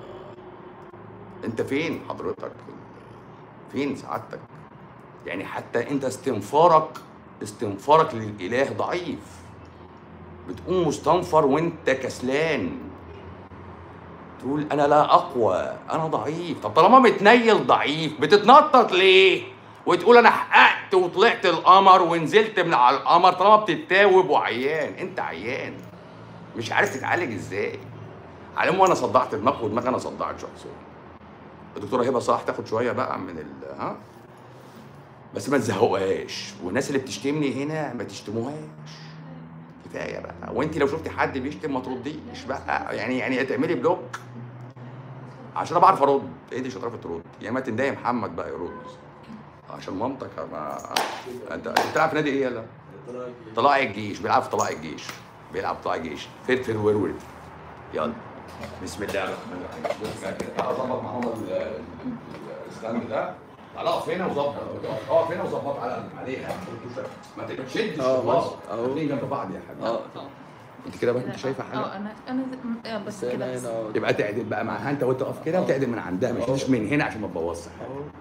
انت فين حضرتك فين سعادتك يعني حتى انت استنفارك استنفارك للاله ضعيف بتقوم مستنفر وانت كسلان تقول انا لا اقوى انا ضعيف طب طالما متنيل ضعيف بتتنطط ليه وتقول انا حققت وطلعت القمر ونزلت من على القمر طالما بتتاوب وعيان انت عيان مش عارف تتعالج ازاي على العموم انا صدعت دماغ ودماغ انا صدعت شخصيا الدكتوره هبه صلاح تاخد شويه بقى من ال ها بس ما تزهقهاش والناس اللي بتشتمني هنا ما تشتموهاش كفايه بقى وانت لو شفتي حد بيشتم ما ترديش بقى يعني يعني تعملي بلوك عشان انا بعرف ارد ايه دي شطاره ترد يا اما تندهي محمد بقى يرد عشان مامتك ما انت انت بتلعب في نادي ايه يلا طلع طلائع الجيش بيلعب في طلائع الجيش بيلعب في طلائع الجيش فرفر ورور يلا بسم الله الرحمن الرحيم تعالى ظبط معاهم ال- ال- الستاند ده تعالى اقف هنا وظبط اقف هنا وظبط على عليها ما تشدش اه خلاص ماشي. اهو. الاثنين جنب بعض يا حبيبي اه انت كده بقى انت شايفه حاجه اه انا انا ز- آه، بس بس كده انا بس. هنا اهو. يبقى تعدل بقى معاها انت وانت تقف كده وتعدل من عندها مش مش من هنا عشان ما تبوظش حاجه اهو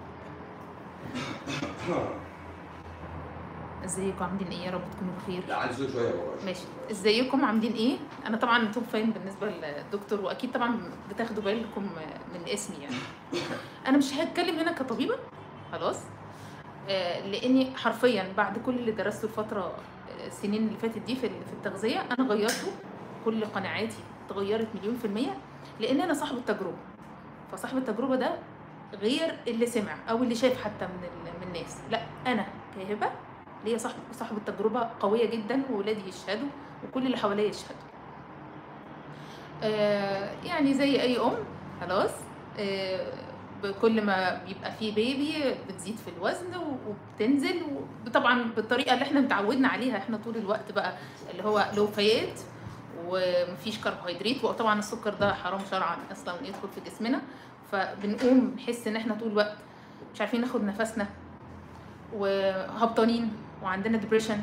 ازيكم عاملين ايه يا رب تكونوا بخير لا عايز شويه يا بابا ماشي ازيكم عاملين ايه انا طبعا توب فان بالنسبه للدكتور واكيد طبعا بتاخدوا بالكم من اسمي يعني انا مش هتكلم هنا كطبيبه خلاص آه، لاني حرفيا بعد كل اللي درسته الفتره آه، السنين اللي فاتت دي في ال- في التغذيه انا غيرته كل قناعاتي اتغيرت مليون في الميه لان انا صاحب التجربه فصاحب التجربه ده غير اللي سمع او اللي شاف حتى من ال- من الناس لا انا كهبه ليا صاحب صاحب التجربه قويه جدا وولادي يشهدوا وكل اللي حواليا يشهدوا آه يعني زي اي ام خلاص آه كل ما بيبقى فيه بيبي بتزيد في الوزن و- وبتنزل وطبعا بالطريقه اللي احنا متعودنا عليها احنا طول الوقت بقى اللي هو لو فيات ومفيش كربوهيدرات وطبعا السكر ده حرام شرعا اصلا يدخل في جسمنا فبنقوم نحس ان احنا طول الوقت مش عارفين ناخد نفسنا وهبطانين وعندنا ديبريشن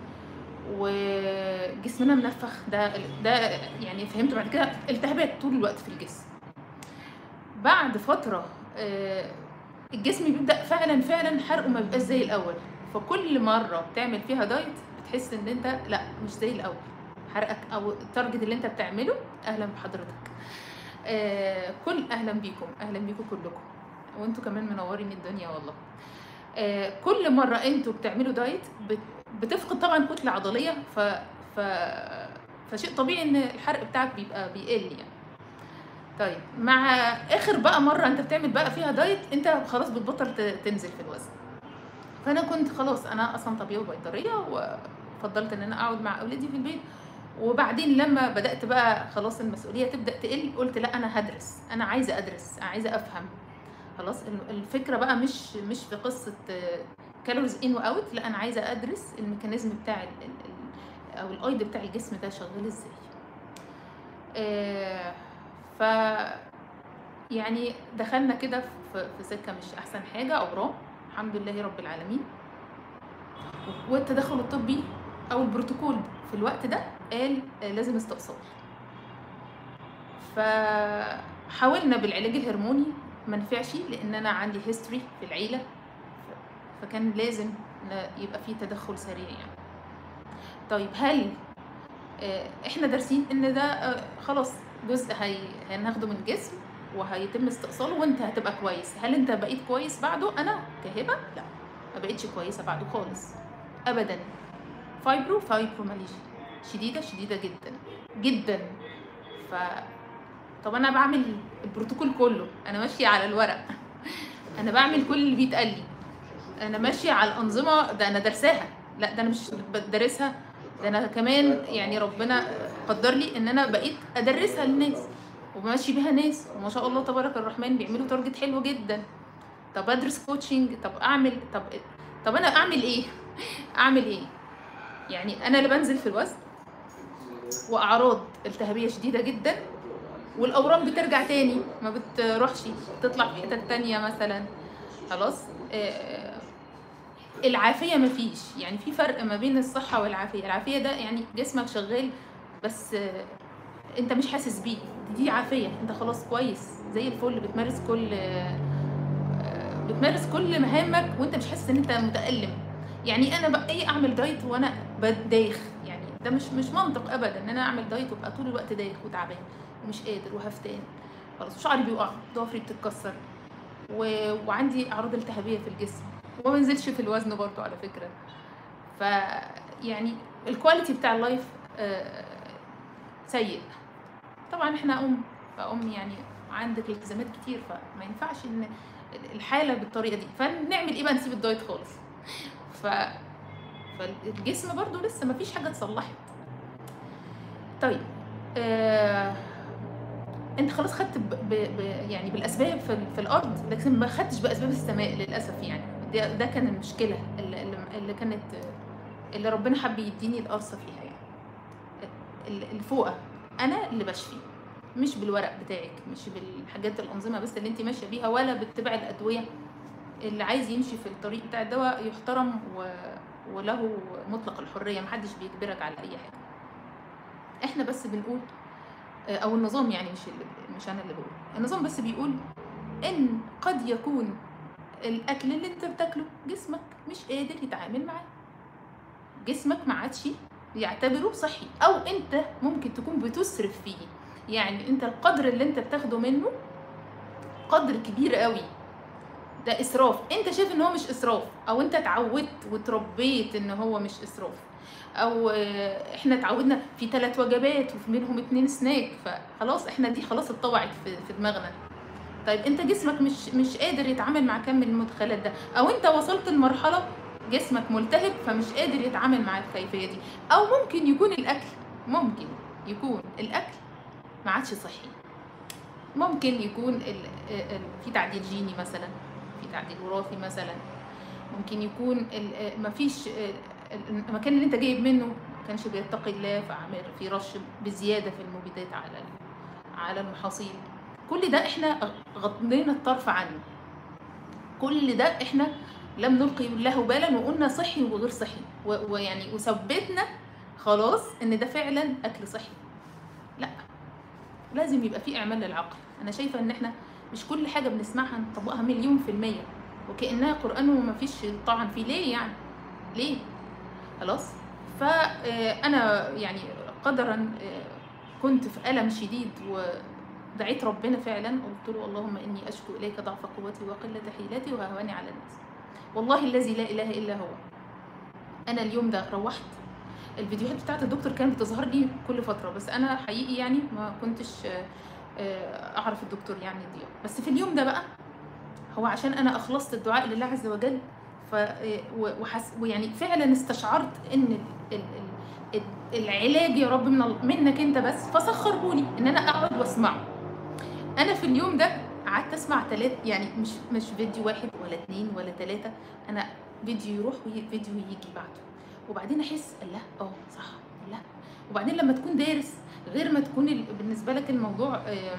وجسمنا منفخ ده ده يعني فهمت بعد كده التهابات طول الوقت في الجسم بعد فتره آه، الجسم بيبدا فعلا فعلا حرقه ما بيبقاش زي الاول فكل مره بتعمل فيها دايت بتحس ان انت لا مش زي الاول حرقك او التارجت اللي انت بتعمله اهلا بحضرتك آه، كل اهلا بيكم اهلا بيكم كلكم وانتوا كمان منورين الدنيا والله آه، كل مره انتوا بتعملوا دايت بت- بتفقد طبعا كتله عضليه ف ف فشيء طبيعي ان الحرق بتاعك بيبقى بيقل يعني طيب مع اخر بقى مره انت بتعمل بقى فيها دايت انت خلاص بتبطل ت- تنزل في الوزن فانا كنت خلاص انا اصلا طبيعيه وبيطريه وفضلت ان انا اقعد مع اولادي في البيت وبعدين لما بدات بقى خلاص المسؤوليه تبدا تقل قلت لا انا هدرس انا عايزه ادرس عايزه افهم خلاص ال- الفكره بقى مش مش في قصه كالوريز ان واوت لا انا عايزه ادرس الميكانيزم بتاع ال ال ال او الايض بتاع الجسم ده شغال ازاي آه، ف يعني دخلنا كده في في سكه مش احسن حاجه اورام الحمد لله رب العالمين والتدخل الطبي او البروتوكول في الوقت ده قال آه، لازم استئصال فحاولنا بالعلاج الهرموني ما نفعش لان انا عندي هيستوري في العيله ف- فكان لازم ن- يبقى في تدخل سريع يعني طيب هل آه، احنا دارسين ان ده آه، خلاص جزء هي هناخده من الجسم وهيتم استئصاله وانت هتبقى كويس هل انت بقيت كويس بعده انا كهبه لا ما بقتش كويسه بعده خالص ابدا فايبرو فايبروماليجيا شديده شديده جدا جدا ف طب انا بعمل البروتوكول كله انا ماشيه على الورق انا بعمل كل اللي بيتقال لي انا ماشيه على الانظمه ده انا درساها لا ده انا مش بدرسها ده انا كمان يعني ربنا قدر لي ان انا بقيت ادرسها للناس وماشي بيها ناس وما شاء الله تبارك الرحمن بيعملوا تارجت حلو جدا طب ادرس كوتشنج طب اعمل طب طب انا اعمل ايه اعمل ايه يعني انا اللي بنزل في الوزن واعراض التهابيه شديده جدا والاورام بترجع تاني ما بتروحش تطلع في حتت تانية مثلا خلاص آه، العافيه مفيش يعني في فرق ما بين الصحه والعافيه العافيه ده يعني جسمك شغال بس آه، انت مش حاسس بيه دي عافيه انت خلاص كويس زي الفل بتمارس كل آه، آه، بتمارس كل مهامك وانت مش حاسس ان انت متالم يعني انا بقى ايه اعمل دايت وانا دايخ يعني ده مش مش منطق ابدا ان انا اعمل دايت وابقى طول الوقت دايخ وتعبان ومش قادر وهفتان خلاص وشعري بيقع ضوافري بتتكسر و... وعندي اعراض التهابيه في الجسم وما بنزلش في الوزن برضو على فكره ف يعني الكواليتي بتاع اللايف آه، سيء طبعا احنا ام فام يعني عندك التزامات كتير فما ينفعش ان الحاله بالطريقه دي فنعمل ايه بقى نسيب الدايت خالص ف فالجسم برضو لسه ما فيش حاجه اتصلحت طيب آه... انت خلاص خدت ب... ب... ب... يعني بالاسباب في, ال- في الارض لكن ما خدتش باسباب السماء للاسف يعني ده, ده كان المشكله اللي, اللي- اللي كانت اللي ربنا حب يديني القرصه فيها يعني ال- اللي فوقها انا اللي بشفي مش بالورق بتاعك مش بالحاجات الانظمه بس اللي انت ماشيه بيها ولا باتباع الادويه اللي عايز يمشي في الطريق بتاع الدواء يحترم و... وله مطلق الحريه محدش بيجبرك على اي حاجه احنا بس بنقول او النظام يعني مش اللي مش انا اللي بقول النظام بس بيقول ان قد يكون الاكل اللي انت بتاكله جسمك مش قادر يتعامل معاه جسمك ما عادش يعتبره صحي او انت ممكن تكون بتسرف فيه يعني انت القدر اللي انت بتاخده منه قدر كبير قوي ده اسراف انت شايف ان هو مش اسراف او انت اتعودت وتربيت ان هو مش اسراف او آه، احنا اتعودنا في ثلاث وجبات وفي منهم اتنين سناك فخلاص احنا دي خلاص اتطبعت في, في دماغنا طيب انت جسمك مش مش قادر يتعامل مع كم من المدخلات ده او انت وصلت لمرحله جسمك ملتهب فمش قادر يتعامل مع الكيفيه دي او ممكن يكون الاكل ممكن يكون الاكل ما عادش صحي ممكن يكون ال ال في تعديل جيني مثلا في تعديل وراثي مثلا ممكن يكون ال- مفيش ال- المكان اللي انت جايب منه ما كانش بيتقي الله فعمل في رش بزياده في المبيدات على ال- على المحاصيل كل ده احنا غضينا الطرف عنه كل ده احنا لم نلقي له بالا وقلنا صحي وغير صحي و- ويعني وثبتنا خلاص ان ده فعلا اكل صحي لا لازم يبقى في اعمال للعقل انا شايفه ان احنا مش كل حاجه بنسمعها نطبقها مليون في الميه وكانها قران وما فيش طعن فيه ليه يعني ليه خلاص فانا يعني قدرا آه، كنت في الم شديد ودعيت ربنا فعلا قلت له اللهم اني اشكو اليك ضعف قوتي وقله حيلتي وهواني على الناس والله الذي لا اله الا هو انا اليوم ده روحت الفيديوهات بتاعت الدكتور كانت بتظهر لي كل فتره بس انا حقيقي يعني ما كنتش آه، آه، اعرف الدكتور يعني دي بس في اليوم ده بقى هو عشان انا اخلصت الدعاء لله عز وجل ف و- وحس ويعني فعلا استشعرت ان ال... ال... ال... العلاج يا رب من ال- منك انت بس فسخره لي ان انا اقعد واسمعه انا في اليوم ده قعدت اسمع ثلاث يعني مش مش فيديو واحد ولا اتنين ولا ثلاثه انا فيديو يروح وفيديو يجي بعده وبعدين احس لا اه صح لا وبعدين لما تكون دارس غير ما تكون ال- بالنسبه لك الموضوع آم،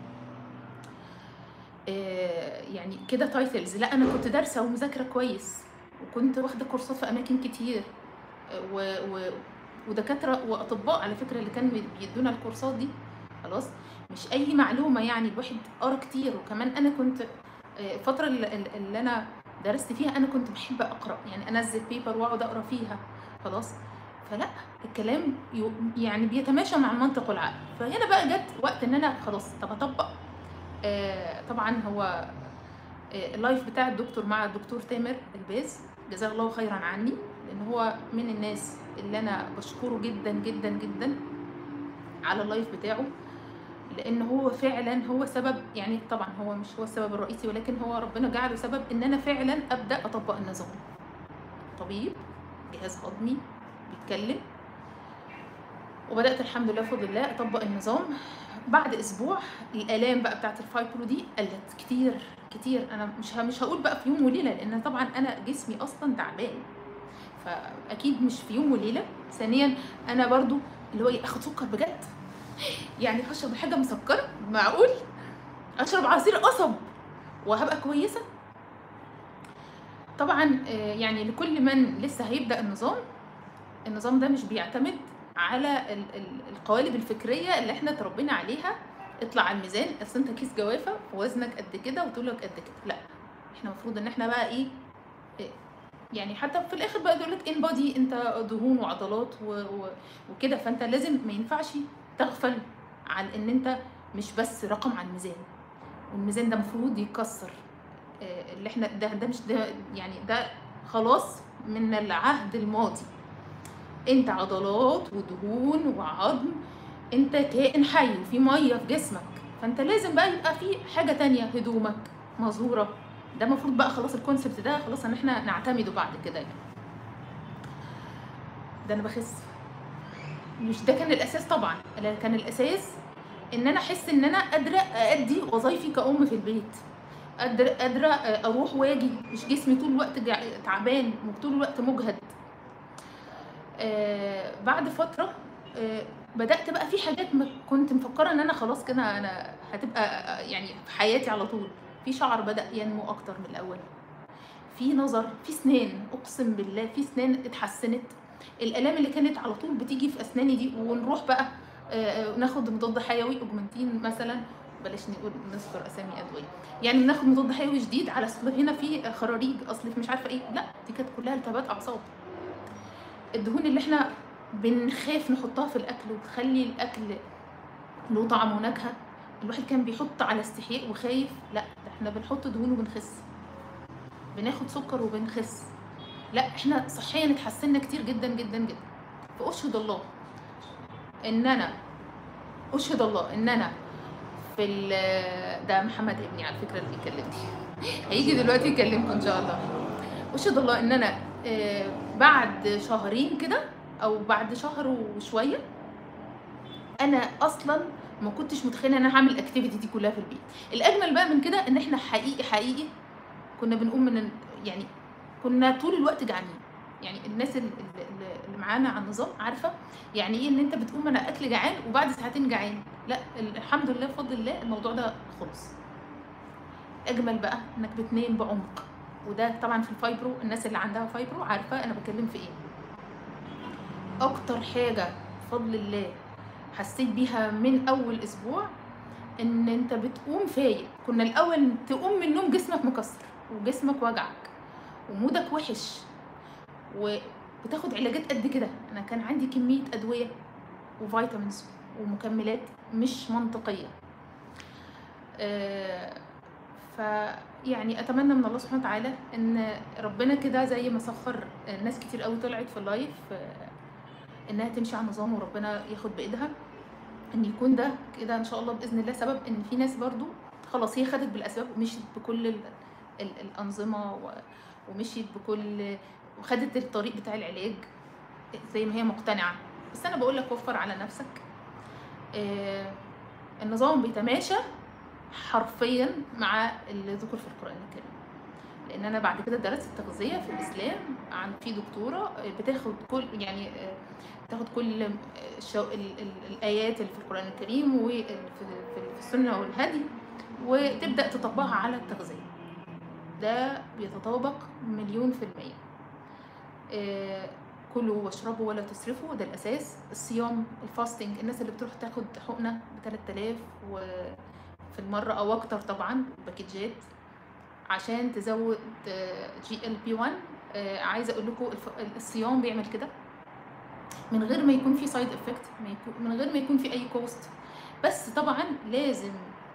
آه، يعني كده تايتلز لا انا كنت دارسه ومذاكره كويس وكنت واخده كورسات في اماكن كتير آه، و... و... ودكاتره واطباء على فكره اللي كانوا بيدونا الكورسات دي خلاص مش اي معلومه يعني الواحد قرا كتير وكمان انا كنت آه، الفتره اللي, اللي انا درست فيها انا كنت بحب اقرا يعني انزل بيبر واقعد اقرا فيها خلاص فلا الكلام يو- يعني بيتماشى مع المنطق والعقل فهنا بقى جت وقت ان انا خلاص طب اطبق آه، طبعا هو آه، اللايف بتاع الدكتور مع الدكتور تامر الباز جزاه الله خيرا عني لان هو من الناس اللي انا بشكره جدا جدا جدا على اللايف بتاعه لان هو فعلا هو سبب يعني طبعا هو مش هو السبب الرئيسي ولكن هو ربنا جعله سبب ان انا فعلا ابدا اطبق النظام طبيب جهاز هضمي بيتكلم وبدات الحمد لله بفضل الله اطبق النظام بعد اسبوع الالام بقى بتاعت الفايبرو دي قلت كتير كتير انا مش ه- مش هقول بقى في يوم وليله لان طبعا انا جسمي اصلا تعبان فاكيد مش في يوم وليله ثانيا انا برضو اللي هو إيه، اخد سكر بجد يعني هشرب حاجه مسكره معقول اشرب عصير قصب وهبقى كويسه طبعا آه، يعني لكل من لسه هيبدا النظام النظام ده مش بيعتمد على ال- ال- القوالب الفكريه اللي احنا اتربينا عليها اطلع على الميزان اصل انت كيس جوافه ووزنك قد كده وطولك قد كده لا احنا المفروض ان احنا بقى ايه إيه، يعني حتى في الاخر بقى يقول لك ان بادي انت دهون وعضلات و... و... وكده فانت لازم ما ينفعش تغفل عن ان انت مش بس رقم على الميزان والميزان ده المفروض يتكسر آه، اللي احنا ده ده مش ده يعني ده خلاص من العهد الماضي انت عضلات ودهون وعظم انت كائن حي وفي ميه في جسمك فانت لازم بقى يبقى في حاجه تانية هدومك مزوره ده المفروض بقى خلاص الكونسبت ده خلاص ان احنا نعتمده بعد كده يعني ده انا بخس مش ده كان الاساس طبعا لا، كان الاساس ان انا احس ان انا قادره ادي وظايفي كأم في البيت قادره قادره اروح واجي مش جسمي طول الوقت جع- تعبان طول الوقت مجهد آه بعد فتره آه بدات بقى في حاجات ما كنت مفكره ان انا خلاص كده انا هتبقى آه، يعني في حياتي على طول في شعر بدا ينمو اكتر من الاول في نظر في سنان اقسم بالله في سنان اتحسنت الالام اللي كانت على طول بتيجي في اسناني دي ونروح بقى آه، آه، ناخد مضاد حيوي اوجمنتين مثلا بلاش نقول نذكر اسامي ادويه يعني بناخد مضاد حيوي جديد على اصل هنا في خراريج اصل في مش عارفه ايه لا دي كانت كلها التهابات اعصاب الدهون اللي احنا بنخاف نحطها في الاكل وتخلي الاكل له طعم ونكهه الواحد كان بيحط على استحياء وخايف لا ده احنا بنحط دهون وبنخس بناخد سكر وبنخس لا احنا صحيا اتحسنا كتير جدا جدا جدا فاشهد الله ان انا اشهد الله ان انا في ال- ده محمد ابني على فكره اللي بيكلمني هيجي دلوقتي يكلمكم ان شاء الله اشهد الله ان انا آه، بعد شهرين كده او بعد شهر وشويه انا اصلا ما كنتش متخيله ان انا هعمل الاكتيفيتي دي كلها في البيت الاجمل بقى من كده ان احنا حقيقي حقيقي كنا بنقوم من ال- يعني كنا طول الوقت جعانين يعني الناس اللي, اللي اللي معانا على النظام عارفه يعني ايه ان انت بتقوم من اكل جعان وبعد ساعتين جعان لا ال- الحمد لله بفضل الله الموضوع ده خلص اجمل بقى انك بتنام بعمق وده طبعا في الفايبرو الناس اللي عندها فايبرو عارفه انا بتكلم في ايه اكتر حاجه بفضل الله حسيت بيها من اول اسبوع ان انت بتقوم فايق كنا الاول تقوم من النوم جسمك مكسر وجسمك وجعك ومودك وحش وبتاخد علاجات قد كده انا كان عندي كميه ادويه وفيتامينز ومكملات مش منطقيه آه، فيعني اتمنى من الله سبحانه وتعالى ان ربنا كده زي ما سخر ناس كتير قوي طلعت في اللايف آه، انها تمشي على النظام وربنا ياخد بايدها ان يكون ده كده ان شاء الله باذن الله سبب ان في ناس برضو خلاص هي خدت بالاسباب ومشيت بكل ال ال الانظمه و- ومشيت بكل وخدت الطريق بتاع العلاج زي ما هي مقتنعه بس انا بقول لك وفر على نفسك آه، النظام بيتماشى حرفيا مع اللي ذكر في القران الكريم لان انا بعد كده درست التغذيه في الاسلام عن في دكتوره بتاخد كل يعني آه، بتاخد كل الشو... ال... ال... الايات اللي في القران الكريم وفي في في السنه والهدي وتبدا تطبقها على التغذيه ده بيتطابق مليون في المية آه، كلوا واشربوا ولا تسرفوا ده الأساس الصيام الفاستنج الناس اللي بتروح تاخد حقنة ب 3000 وفي المرة أو أكتر طبعا باكيجات عشان تزود جي ال بي 1 عايزة أقول لكم الف- الصيام بيعمل كده من غير ما يكون في سايد افكت من غير ما يكون في أي كوست بس طبعا لازم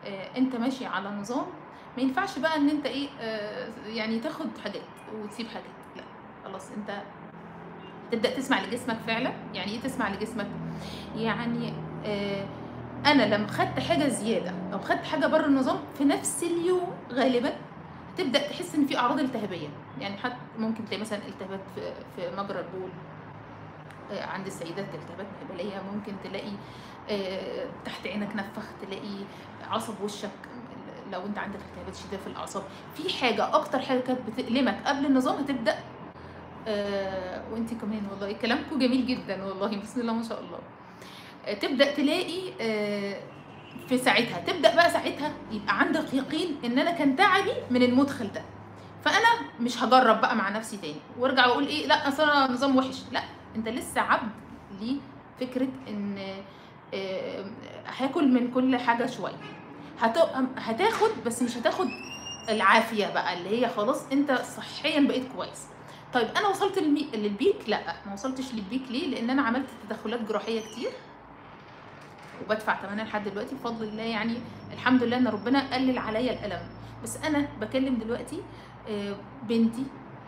آه، انت ماشي على نظام ما ينفعش بقى ان انت ايه آه، يعني تاخد حاجات وتسيب حاجات لا خلاص انت تبدا تسمع لجسمك فعلا يعني ايه تسمع لجسمك يعني آه انا لما خدت حاجه زياده او خدت حاجه بره النظام في نفس اليوم غالبا تبدا تحس ان في اعراض التهابيه يعني حتى ممكن تلاقي مثلا التهابات في, في مجرى البول آه، عند السيدات التهابات مهبليه ممكن تلاقي آه، تحت عينك نفخ تلاقي عصب وشك لو انت عندك التهابات شديده في الاعصاب في حاجه اكتر حاجه كانت بتألمك قبل النظام هتبدا آه وانت كمان والله كلامكم جميل جدا والله بسم الله ما شاء الله آه تبدا تلاقي آه في ساعتها تبدا بقى ساعتها يبقى عندك يقين ان انا كان تعبي من المدخل ده فانا مش هجرب بقى مع نفسي تاني وارجع واقول ايه لا اصل انا نظام وحش لا انت لسه عبد لفكره ان آه، هاكل من كل حاجه شويه هت- هتاخد بس مش هتاخد العافيه بقى اللي هي خلاص انت صحيا بقيت كويس طيب انا وصلت للمي... للبيك لا ما وصلتش للبيك ليه لان انا عملت تدخلات جراحيه كتير وبدفع ثمنها لحد دلوقتي بفضل الله يعني الحمد لله ان ربنا قلل عليا الالم بس انا بكلم دلوقتي آه، بنتي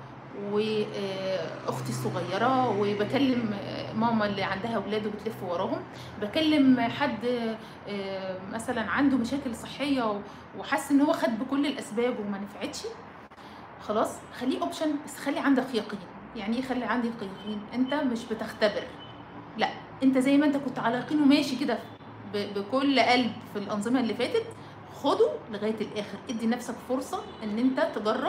واختي الصغيره وبكلم آه، ماما اللي عندها اولاد وبتلف وراهم بكلم حد آه، مثلا عنده مشاكل صحيه و- وحاسس ان هو خد بكل الاسباب وما نفعتش خلاص خليه اوبشن بس خلي عندك يقين يعني ايه خلي عندي يقين انت مش بتختبر لا انت زي ما انت كنت على يقين وماشي كده ب- بكل قلب في الانظمه اللي فاتت خده لغايه الاخر ادي نفسك فرصه ان انت تجرب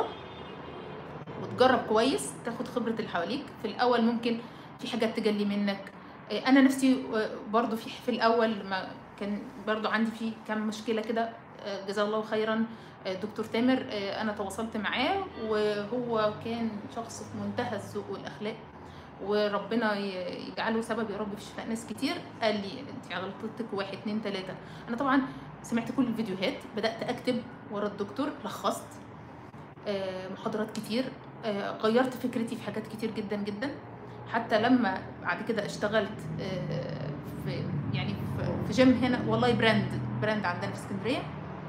وتجرب كويس تاخد خبره اللي حواليك في الاول ممكن في حاجات تجلي منك آه، انا نفسي آه، برضو في في الاول ما كان برضو عندي في كام مشكله كده آه، جزاه الله خيرا آه، دكتور تامر آه، انا تواصلت معاه وهو كان شخص في منتهى الذوق والاخلاق وربنا ي- يجعله سبب يا رب في شفاء ناس كتير قال لي انت غلطتك واحد اتنين تلاته انا طبعا سمعت كل الفيديوهات بدات اكتب ورا الدكتور لخصت آه، محاضرات كتير آه، غيرت فكرتي في حاجات كتير جدا جدا حتى لما بعد كده اشتغلت آه، في يعني في- في جيم هنا والله براند براند عندنا في اسكندريه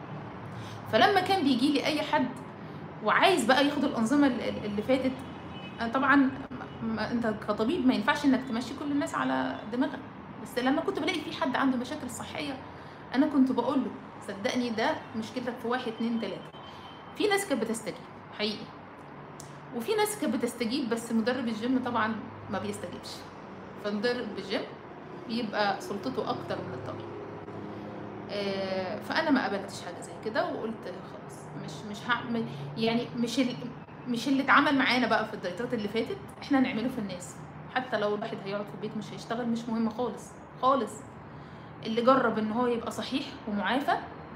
فلما كان بيجي لي اي حد وعايز بقى ياخد الانظمه ال- اللي فاتت أنا طبعا ما انت كطبيب ما ينفعش انك تمشي كل الناس على دماغك بس لما كنت بلاقي في حد عنده مشاكل صحيه انا كنت بقول له صدقني ده مشكلتك في واحد اتنين تلاته في ناس كانت بتستجيب حقيقي وفي ناس كانت بتستجيب بس مدرب الجيم طبعا ما بيستجيبش فمدرب الجيم بيبقى سلطته اكتر من الطبيب آه، فانا ما قبلتش حاجه زي كده وقلت خلاص مش مش هعمل يعني مش ال... مش اللي اتعمل معانا بقى في الدايتات اللي فاتت احنا نعمله في الناس حتى لو الواحد هيقعد في البيت مش هيشتغل مش مهم خالص خالص اللي جرب ان هو يبقى صحيح ومعافى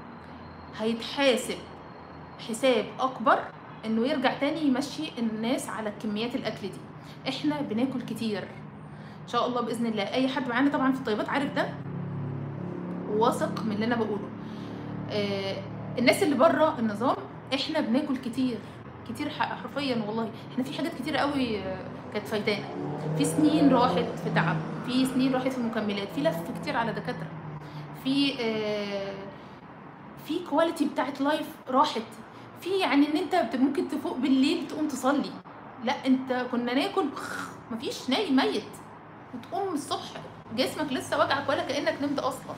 هيتحاسب حساب اكبر انه يرجع تاني يمشي الناس على كميات الاكل دي احنا بناكل كتير ان شاء الله باذن الله اي حد معانا طبعا في الطيبات عارف ده واثق من اللي انا بقوله آه الناس اللي بره النظام احنا بناكل كتير كتير ح- حرفيا والله احنا في حاجات كتير قوي آه، كانت فايتانا في سنين راحت في تعب في سنين راحت في مكملات في لف كتير على دكاتره في آه في كواليتي بتاعت لايف راحت في يعني ان انت بت- ممكن تفوق بالليل تقوم تصلي لا انت كنا ناكل مفيش نايم ميت وتقوم الصبح جسمك لسه وجعك ولا كانك نمت اصلا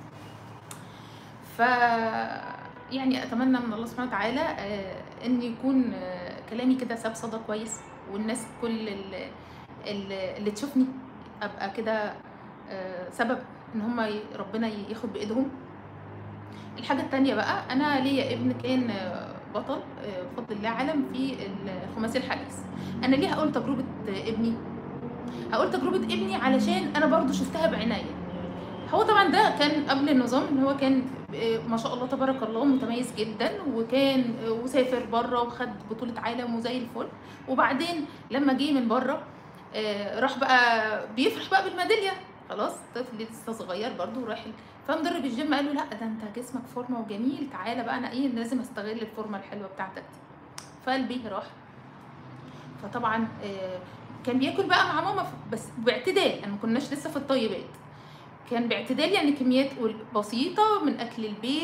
ف يعني اتمنى من الله سبحانه وتعالى آه، ان يكون آه، كلامي كده ساب صدى كويس والناس كل ال- ال- اللي تشوفني ابقى كده آه، سبب ان هم ربنا ياخد بايدهم الحاجة التانية بقى أنا ليا ابن كان آه، بطل آه، بفضل الله عالم في الخماسي الحديث أنا ليه هقول تجربة آه، ابني هقول تجربة ابني علشان أنا برضو شفتها بعناية هو طبعا ده كان قبل النظام ان هو كان آه، ما شاء الله تبارك الله متميز جدا وكان آه، وسافر بره وخد بطولة عالم وزي الفل وبعدين لما جه من بره آه، راح بقى بيفرح بقى بالميدالية خلاص طفل لسه صغير برضو وراح فمدرب الجيم قال له لا ده انت جسمك فورمه وجميل تعالى بقى انا ايه لازم استغل الفورمه الحلوه بتاعتك دي فالبيه راح فطبعا آه، كان بياكل بقى مع ماما ف- بس باعتدال يعني ما كناش لسه في الطيبات كان باعتدال يعني كميات قل- بسيطه من اكل البيت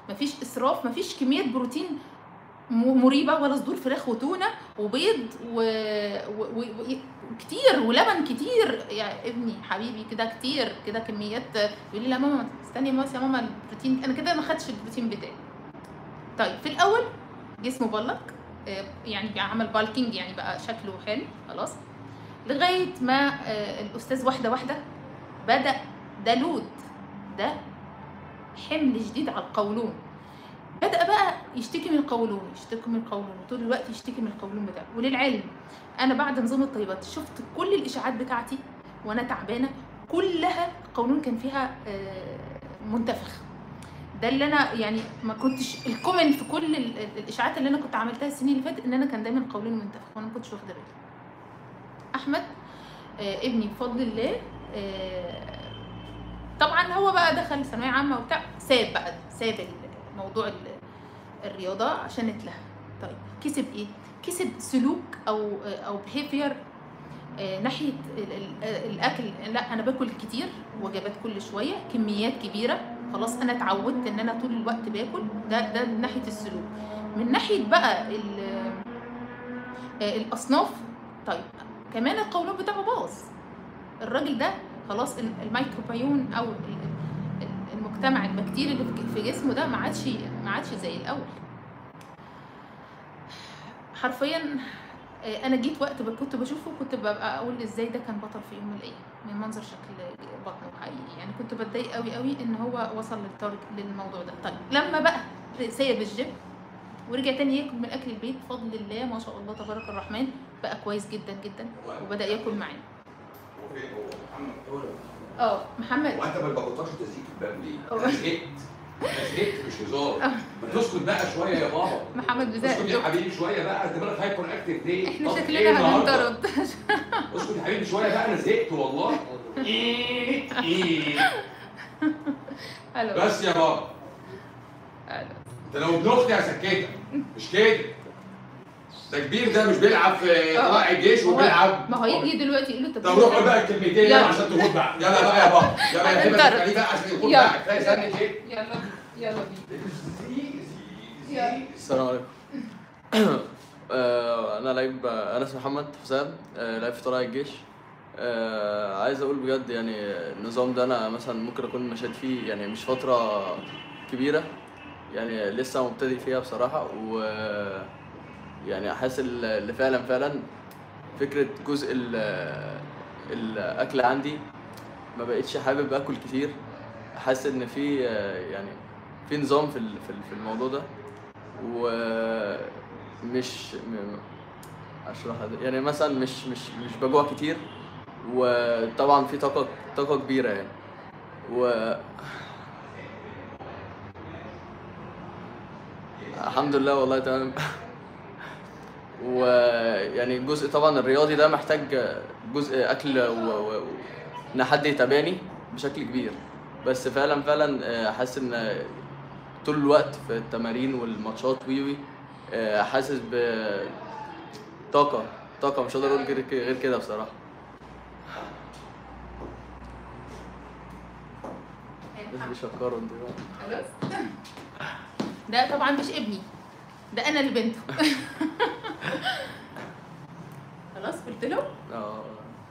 مفيش اسراف مفيش كميه بروتين م- مريبه ولا صدور فراخ وتونه وبيض و... و... و... وكتير ولبن كتير يا ابني حبيبي كده كتير كده كميات يقول لي لا ماما استني بس يا ماما البروتين انا كده ما خدتش البروتين بتاعي طيب في الاول جسمه بلق آه، يعني عمل بالكينج يعني بقى شكله حلو خلاص لغايه ما آه، الاستاذ واحده واحده بدا ده لود ده حمل شديد على القولون بدا بقى يشتكي من القولون يشتكي من القولون طول الوقت يشتكي من القولون بتاعه وللعلم انا بعد نظام الطيبات شفت كل الاشاعات بتاعتي وانا تعبانه كلها القولون كان فيها آه، منتفخ ده اللي انا يعني ما كنتش الكومن في كل ال- ال- الاشاعات اللي انا كنت عملتها السنين اللي فاتت ان انا كان دايما قولوني منتفخ وانا ما كنتش واخده بالي احمد آه ابني بفضل الله آه طبعا هو بقى دخل ثانويه عامه وبتاع ساب بقى ساب موضوع ال- الرياضه عشان اتلهى طيب كسب ايه كسب سلوك او او بيهيفير ناحيه ال- ال- الاكل لا انا باكل كتير وجبات كل شويه كميات كبيره خلاص انا اتعودت ان انا طول الوقت باكل ده ده من ناحيه السلوك من ناحيه بقى ال- آه، الاصناف طيب كمان القولون بتاعه باظ الراجل ده خلاص ال- الميكروبيون او ال- ال- المجتمع البكتيري اللي في- في جسمه ده ما عادش ما عادش زي الاول حرفيا آه، انا جيت وقت ب- كنت بشوفه كنت ببقى اقول ازاي ده كان بطل في يوم من الايام من منظر شكل بطنه حقيقي يعني كنت بتضايق قوي قوي ان هو وصل للتارج للموضوع ده طيب لما بقى سيب الجيم ورجع تاني ياكل من اكل البيت بفضل الله ما شاء الله تبارك الرحمن بقى كويس جدا جدا وبدا ياكل معانا هو فين هو محمد هو ده. اه محمد هو انت ما بطلتش تزيك الباب ليه؟ هو- انا زهقت انا زهقت مش هزار ما تسكت بقى شويه يا بابا محمد اسكت يا بزاق حبيبي شويه بقى انت مالك هايبر اكتف ليه؟ احنا طب إيه شكلنا النهاردة؟ هننطرد اسكت يا حبيبي شويه بقى انا زهقت والله هو ده. ايه ايه الو بس يا بابا الو انت لو ابن اختي هسكتك مش كده ده كبير ده مش بيلعب في اه. طلائع الجيش هو- وبيلعب ما هو يجي دلوقتي يقول له طب طب روح قول بقى الكلمتين يلا يلا. عشان تقول بقى يلا بقى يا بابا يلا يا هبه هننطرد. تسألي بقى عشان يقول يلا. بقى كفايه سنة كده يلا يلا بينا السلام عليكم آه، انا لعيب آه، انس محمد حسام آه، لعيب في طلائع الجيش آه، عايز اقول بجد يعني النظام ده انا مثلا ممكن اكون مشيت فيه يعني مش فتره كبيره يعني لسه مبتدئ فيها بصراحه و يعني حاسس ال- اللي فعلا فعلا فكره جزء ال- الاكل عندي ما بقتش حابب اكل كتير حاسس ان في آه، يعني في نظام في ال- في ال- في الموضوع ده ومش م- اشرحها دي. يعني مثلا مش مش مش بجوع كتير وطبعا في طاقه طاقه كبيره يعني و الحمد لله والله تمام ويعني الجزء طبعا الرياضي ده محتاج جزء اكل و... و... ان حد يتابعني بشكل كبير بس فعلا فعلا آه، حاسس ان طول الوقت في التمارين والماتشات وي وي آه، حاسس بطاقة طاقة مش هقدر اقول غير غير كده بصراحة بس بيشكروا انت بقى خلاص ده طبعا مش ابني ده انا اللي بنته خلاص قلت له اه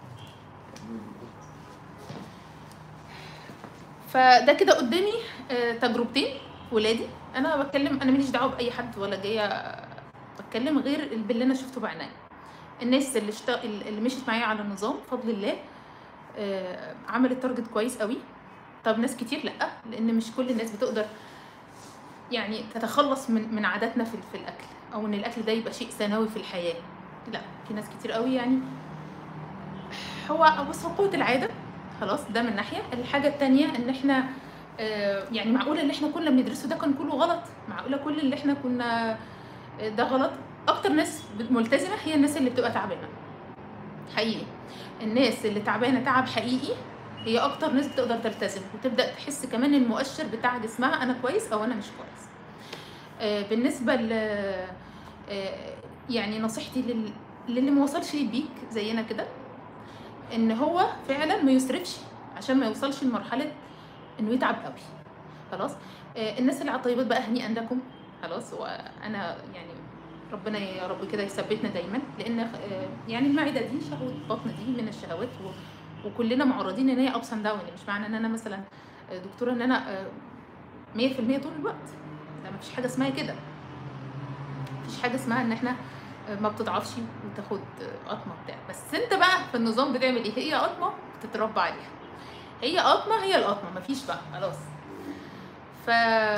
فده كده قدامي آه، تجربتين ولادي انا بتكلم انا ماليش دعوه باي حد ولا جايه بتكلم غير باللي انا شفته بعناية الناس اللي اشتغل اللي مشيت معايا على النظام بفضل الله آه، عملت تارجت كويس قوي طب ناس كتير لا لان مش كل الناس بتقدر يعني تتخلص من من عاداتنا في في الاكل او ان الاكل ده يبقى شيء ثانوي في الحياه لا في ناس كتير قوي يعني هو بص هو قوه العاده خلاص ده من ناحيه الحاجه التانية ان احنا آه، يعني معقوله اللي احنا كنا بندرسه ده كان كله غلط معقوله كل اللي احنا كنا آه، ده غلط اكتر ناس ملتزمه هي الناس اللي بتبقى تعبانه حقيقي الناس اللي تعبانه تعب حقيقي هي اكتر ناس بتقدر تلتزم وتبدا تحس كمان المؤشر بتاع جسمها انا كويس او انا مش كويس آه، بالنسبه ل آه، يعني نصيحتي لل... للي ما وصلش للبيك زينا كده ان هو فعلا ما يسرفش عشان ما يوصلش لمرحله انه يتعب قوي خلاص آه، الناس اللي على الطيبات بقى هنيئا لكم خلاص وانا يعني ربنا يا رب كده يثبتنا دايما لان آه، يعني المعده دي شهوه البطن دي من الشهوات و... وكلنا معرضين ان هي ابس اند داون مش معنى ان انا مثلا آه، دكتوره ان انا آه، 100% طول الوقت لا مفيش حاجه اسمها كده مفيش حاجه اسمها ان احنا آه، ما بتضعفش وتاخد آه، قطمه بتاع بس انت بقى في النظام بتعمل ايه هي قطمه بتتربى عليها هي قطمه هي القطمه مفيش بقى خلاص ف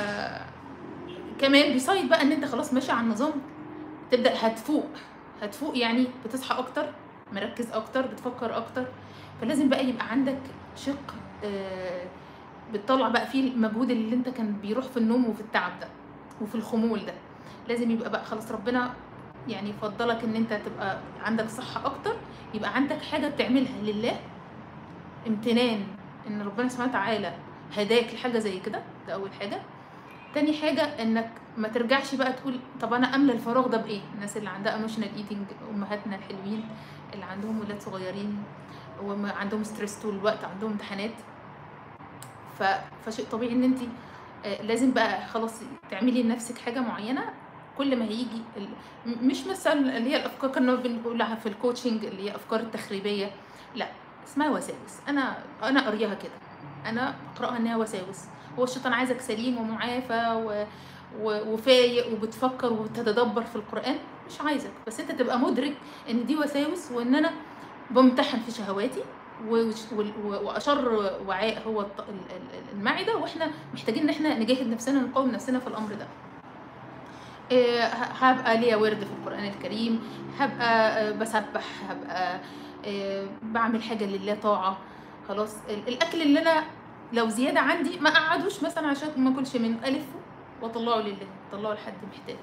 كمان بيسايد بقى ان انت خلاص ماشي على النظام تبدا هتفوق هتفوق يعني بتصحى اكتر مركز اكتر بتفكر اكتر فلازم بقى يبقى عندك شق آه، بتطلع بقى فيه المجهود اللي انت كان بيروح في النوم وفي التعب ده وفي الخمول ده لازم يبقى بقى خلاص ربنا يعني يفضلك ان انت تبقى عندك صحة اكتر يبقى عندك حاجة بتعملها لله امتنان ان ربنا سبحانه وتعالى هداك لحاجة زي كده ده اول حاجة تاني حاجة انك ما ترجعش بقى تقول طب انا املى الفراغ ده بايه الناس اللي عندها ايموشنال ايتنج امهاتنا الحلوين اللي عندهم ولاد صغيرين وعندهم ستريس طول الوقت عندهم امتحانات ف... فشيء طبيعي ان انت لازم بقى خلاص تعملي لنفسك حاجه معينه كل ما هيجي ال... م- مش مثلا اللي هي الافكار كنا بنقولها في الكوتشنج اللي هي افكار التخريبيه لا اسمها وساوس انا انا قاريها كده انا بقراها انها وساوس هو الشيطان عايزك سليم ومعافى و... و... وفايق وبتفكر وتتدبر في القران مش عايزك بس انت تبقى مدرك ان دي وساوس وان انا بمتحن في شهواتي وش- وال- و- واشر وعاء هو الط- ال- ال- المعده واحنا محتاجين ان احنا نجاهد نفسنا نقاوم نفسنا في الامر ده إيه، ه- هبقى ليا ورد في القران الكريم هبقى آه، بسبح هبقى آه، بعمل حاجه لله طاعه خلاص ال- الاكل اللي انا لو زياده عندي ما اقعدوش مثلا عشان ما اكلش منه الفه واطلعه لله اطلعه لحد محتاج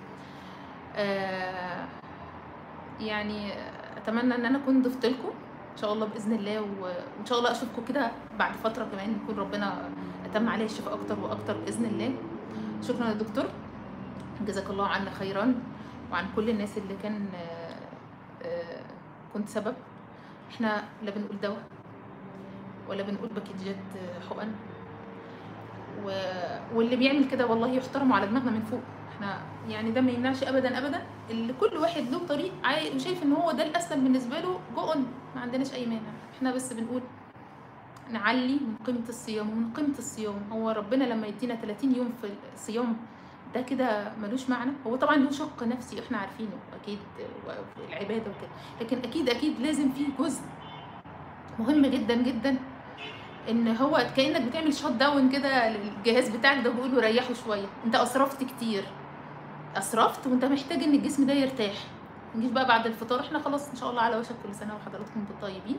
آه، يعني اتمنى ان انا اكون ضفت لكم ان شاء الله باذن الله و- وان شاء الله اشوفكم كده بعد فتره كمان يكون ربنا اتم عليه الشفاء اكتر واكتر باذن الله شكرا يا دكتور جزاك الله عنا خيرا وعن كل الناس اللي كان آه، آه، كنت سبب احنا لا بنقول دواء ولا بنقول باكيتجات آه، حقن و... واللي بيعمل كده والله يحترم على دماغنا من فوق احنا يعني ده ما يمنعش ابدا ابدا اللي كل واحد له طريق عاي... وشايف ان هو ده الاسلم بالنسبه له جو اون ما عندناش اي مانع احنا بس بنقول نعلي من قيمه الصيام ومن قيمه الصيام هو ربنا لما يدينا 30 يوم في الصيام ده كده ملوش معنى هو طبعا له شق نفسي احنا عارفينه اكيد والعباده وكده لكن اكيد اكيد لازم فيه جزء مهم جدا جدا ان هو كانك بتعمل شوت داون كده للجهاز بتاعك ده بيقول له ريحه شويه انت اسرفت كتير اسرفت وانت محتاج ان الجسم ده يرتاح نجيش بقى بعد الفطار احنا خلاص ان شاء الله على وشك كل سنه وحضراتكم بالطيبين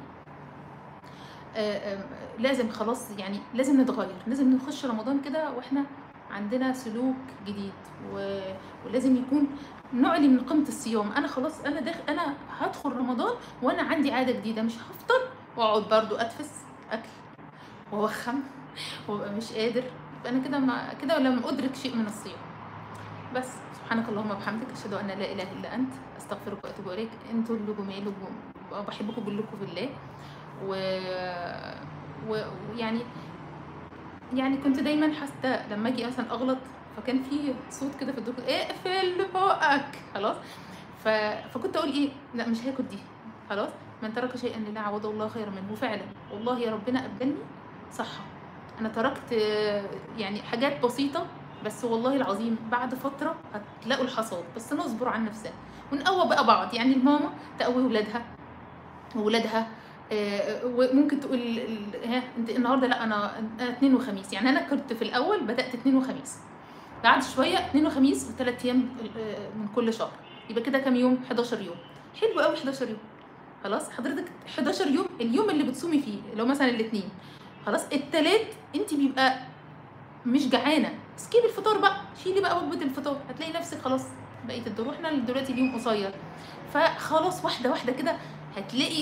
آه، آم، لازم خلاص يعني لازم نتغير لازم نخش رمضان كده واحنا عندنا سلوك جديد و... ولازم يكون نعلي من قيمه الصيام انا خلاص انا داخل انا هدخل رمضان وانا عندي عاده جديده مش هفطر واقعد برضو اتفس اكل واوخم وابقى مش قادر يبقى انا كده ما كده لم ادرك شيء من الصيام بس سبحانك اللهم وبحمدك اشهد ان لا اله الا انت استغفرك واتوب اليك انتوا اللي جمال وجم- بحبكم كلكم في الله و و- ويعني يعني كنت دايما حاسه لما اجي مثلا اغلط فكان في صوت كده في الدكتور اقفل بقك خلاص ف... فكنت اقول ايه لا مش هاكل دي خلاص من ترك شيئا لله عوضه الله خيرا منه وفعلا والله يا ربنا ابدلني صحه انا تركت آه، يعني حاجات بسيطه بس والله العظيم بعد فتره هتلاقوا الحصاد بس نصبر عن نفسنا ونقوى بقى بعض يعني الماما تقوي ولادها وولادها آه، وممكن تقول ال- ها انت النهارده لا انا انا اثنين وخميس يعني انا كنت في الاول بدات اثنين وخميس بعد شويه اثنين وخميس وثلاث ايام آه، من كل شهر يبقى كده كام يوم 11 يوم حلو قوي 11 يوم خلاص حضرتك 11 يوم اليوم اللي بتصومي فيه لو مثلا الاثنين خلاص التلات انت بيبقى مش جعانه سكيب الفطار بقى شيلي بقى وجبه الفطار هتلاقي نفسك خلاص بقيت الدور احنا دلوقتي اليوم قصير فخلاص واحده واحده كده هتلاقي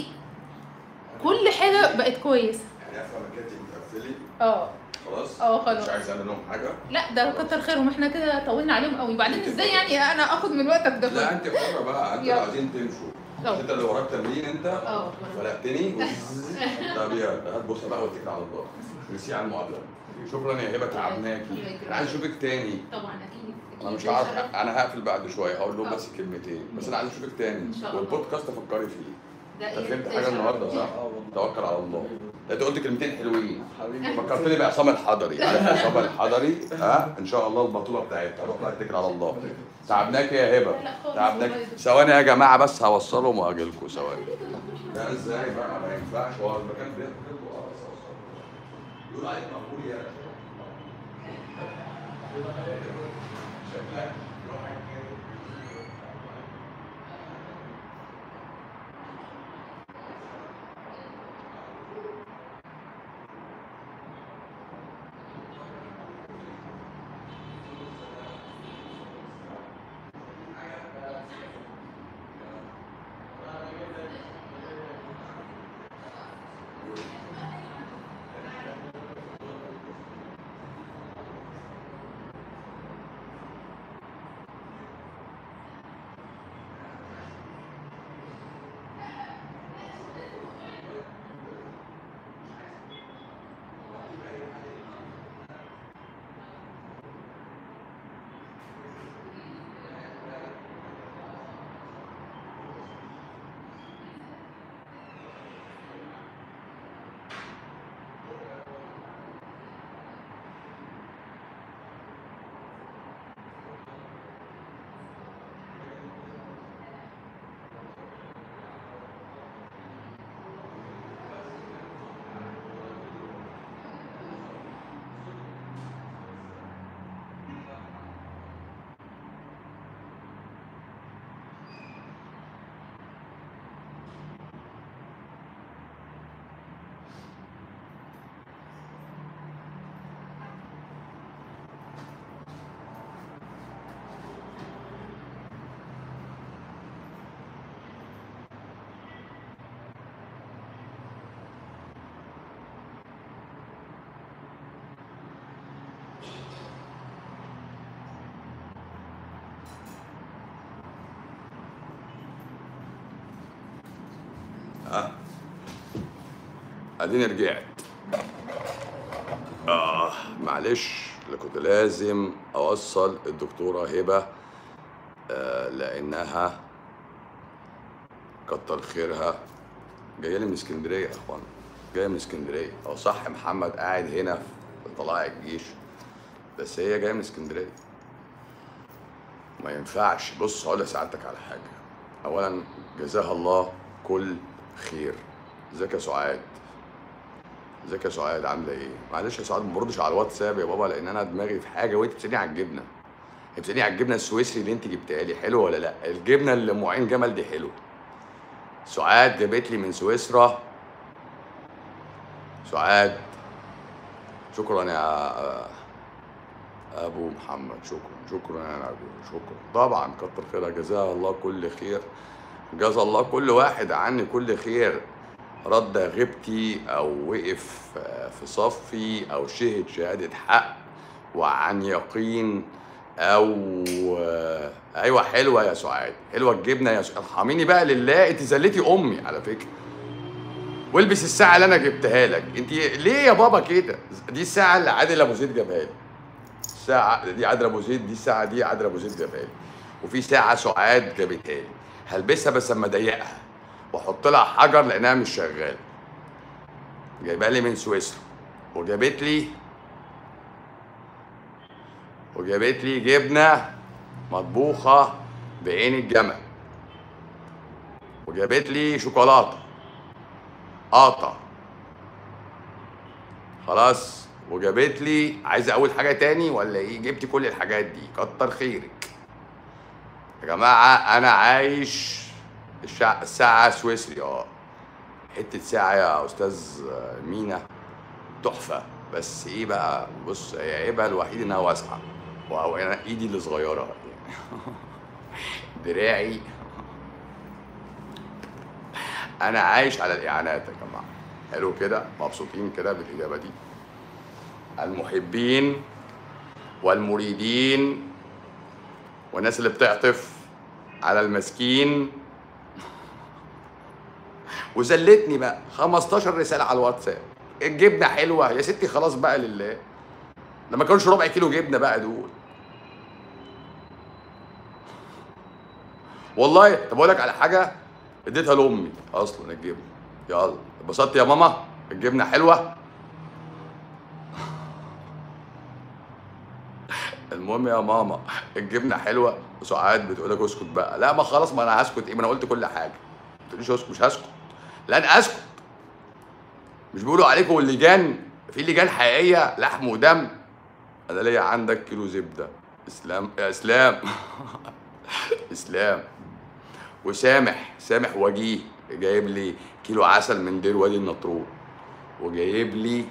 كل حاجه بقت كويسه يعني عارفه مكاتب متقفلي اه خلاص اه خلاص مش عايز اعمل لهم حاجه لا ده كتر خيرهم احنا كده طولنا عليهم قوي بعدين ازاي يعني انا اخد من وقتك ده لا كله انت بره بقى انت يلا. عايزين تمشوا اه. انت اللي وراك تمرين انت اه فلقتني طب يلا هات بص بقى واتكل على الله ميرسي على المقابله شكرا يا هبه تعبناكي الله يكرمك. انا عايز اشوفك تاني طبعا اكيد انا أكيد. مش عارف شرف. انا هقفل بعد شويه هقول لهم آه. بس كلمتين بس انا عايز اشوفك تاني إن شاء الله. والبودكاست فكري فيه ده انت إيه؟ فهمت ده حاجه شرف. النهارده صح؟ اه والله توكل على الله انت قلت كلمتين حلوين حبيبي فكرتني بعصام الحضري عارف عصام الحضري ها ان شاء الله البطوله بتاعتها اروح بقى اتكل على الله تعبناك يا هبه لا لا خالص تعبناك والله. ثواني يا جماعه بس هوصلهم واجي لكم ثواني لا ازاي بقى ما ينفعش هو المكان ده اه بس هوصلهم. يقول عليك مقبول يا شكلك اه اديني رجعت اه معلش اللي كنت لازم اوصل الدكتوره هبه آه لانها كتر خيرها جايه لي من اسكندريه يا اخوان جايه من اسكندريه او صح محمد قاعد هنا في طلائع الجيش بس هي جايه من اسكندريه ما ينفعش بص هقول لسعادتك على حاجه اولا جزاها الله كل خير ازيك يا سعاد ازيك يا سعاد عامله ايه معلش يا سعاد ما بردش على الواتساب يا بابا لان انا دماغي في حاجه وانت بتسالني على الجبنه انت بتسالني على الجبنه السويسري اللي انت جبتها لي حلوه ولا لا الجبنه اللي ام عين جمل دي حلوه سعاد جابت لي من سويسرا سعاد شكرا يا ابو محمد شكرا شكرا يا ابو شكرا طبعا كتر خيرها جزاها الله كل خير جزا الله كل واحد عني كل خير رد غيبتي او وقف آه، في صفي او شهد شهاده حق وعن يقين او آه، ايوه حلوه يا سعاد حلوه الجبنه يا سعاد ارحميني بقى لله انت زلتي امي على فكره والبس الساعه اللي انا جبتها لك انت ليه يا بابا كده دي الساعه اللي عادل ابو زيد جابها لي ساعة دي عادل ابو زيد دي الساعة دي عادل ابو زيد جابها لي وفي ساعة سعاد جابتها لي هلبسها بس اما اضيقها واحط لها حجر لانها مش شغالة جايبها لي من سويسرا وجابت لي وجابت لي جبنة مطبوخة بعين الجمل وجابت لي شوكولاتة قاطع خلاص وجابت لي عايزه اول حاجه تاني ولا ايه جبتي كل الحاجات دي كتر خيرك يا جماعه انا عايش الشع... الساعه سويسري اه حته ساعه يا استاذ مينا تحفه بس ايه بقى بص هي عيبها الوحيد انها واسعه واو انا ايدي اللي صغيره دراعي انا عايش على الاعانات يا جماعه حلو كده مبسوطين كده بالاجابه دي المحبين والمريدين والناس اللي بتعطف على المسكين وزلتني بقى 15 رساله على الواتساب الجبنه حلوه يا ستي خلاص بقى لله ده ما كانوش ربع كيلو جبنه بقى دول والله طب اقول لك على حاجه اديتها لامي اصلا الجبنه يلا اتبسطت يا ماما الجبنه حلوه المهم يا ماما الجبنه حلوه وسعاد بتقول لك اسكت بقى لا ما خلاص ما انا هسكت ايه ما انا قلت كل حاجه ما تقوليش اسكت مش هسكت لن اسكت مش بيقولوا عليكم اللجان في لجان حقيقيه لحم ودم انا ليا عندك كيلو زبده اسلام يا اسلام اسلام وسامح سامح وجيه جايب لي كيلو عسل من دير وادي النطرون وجايب لي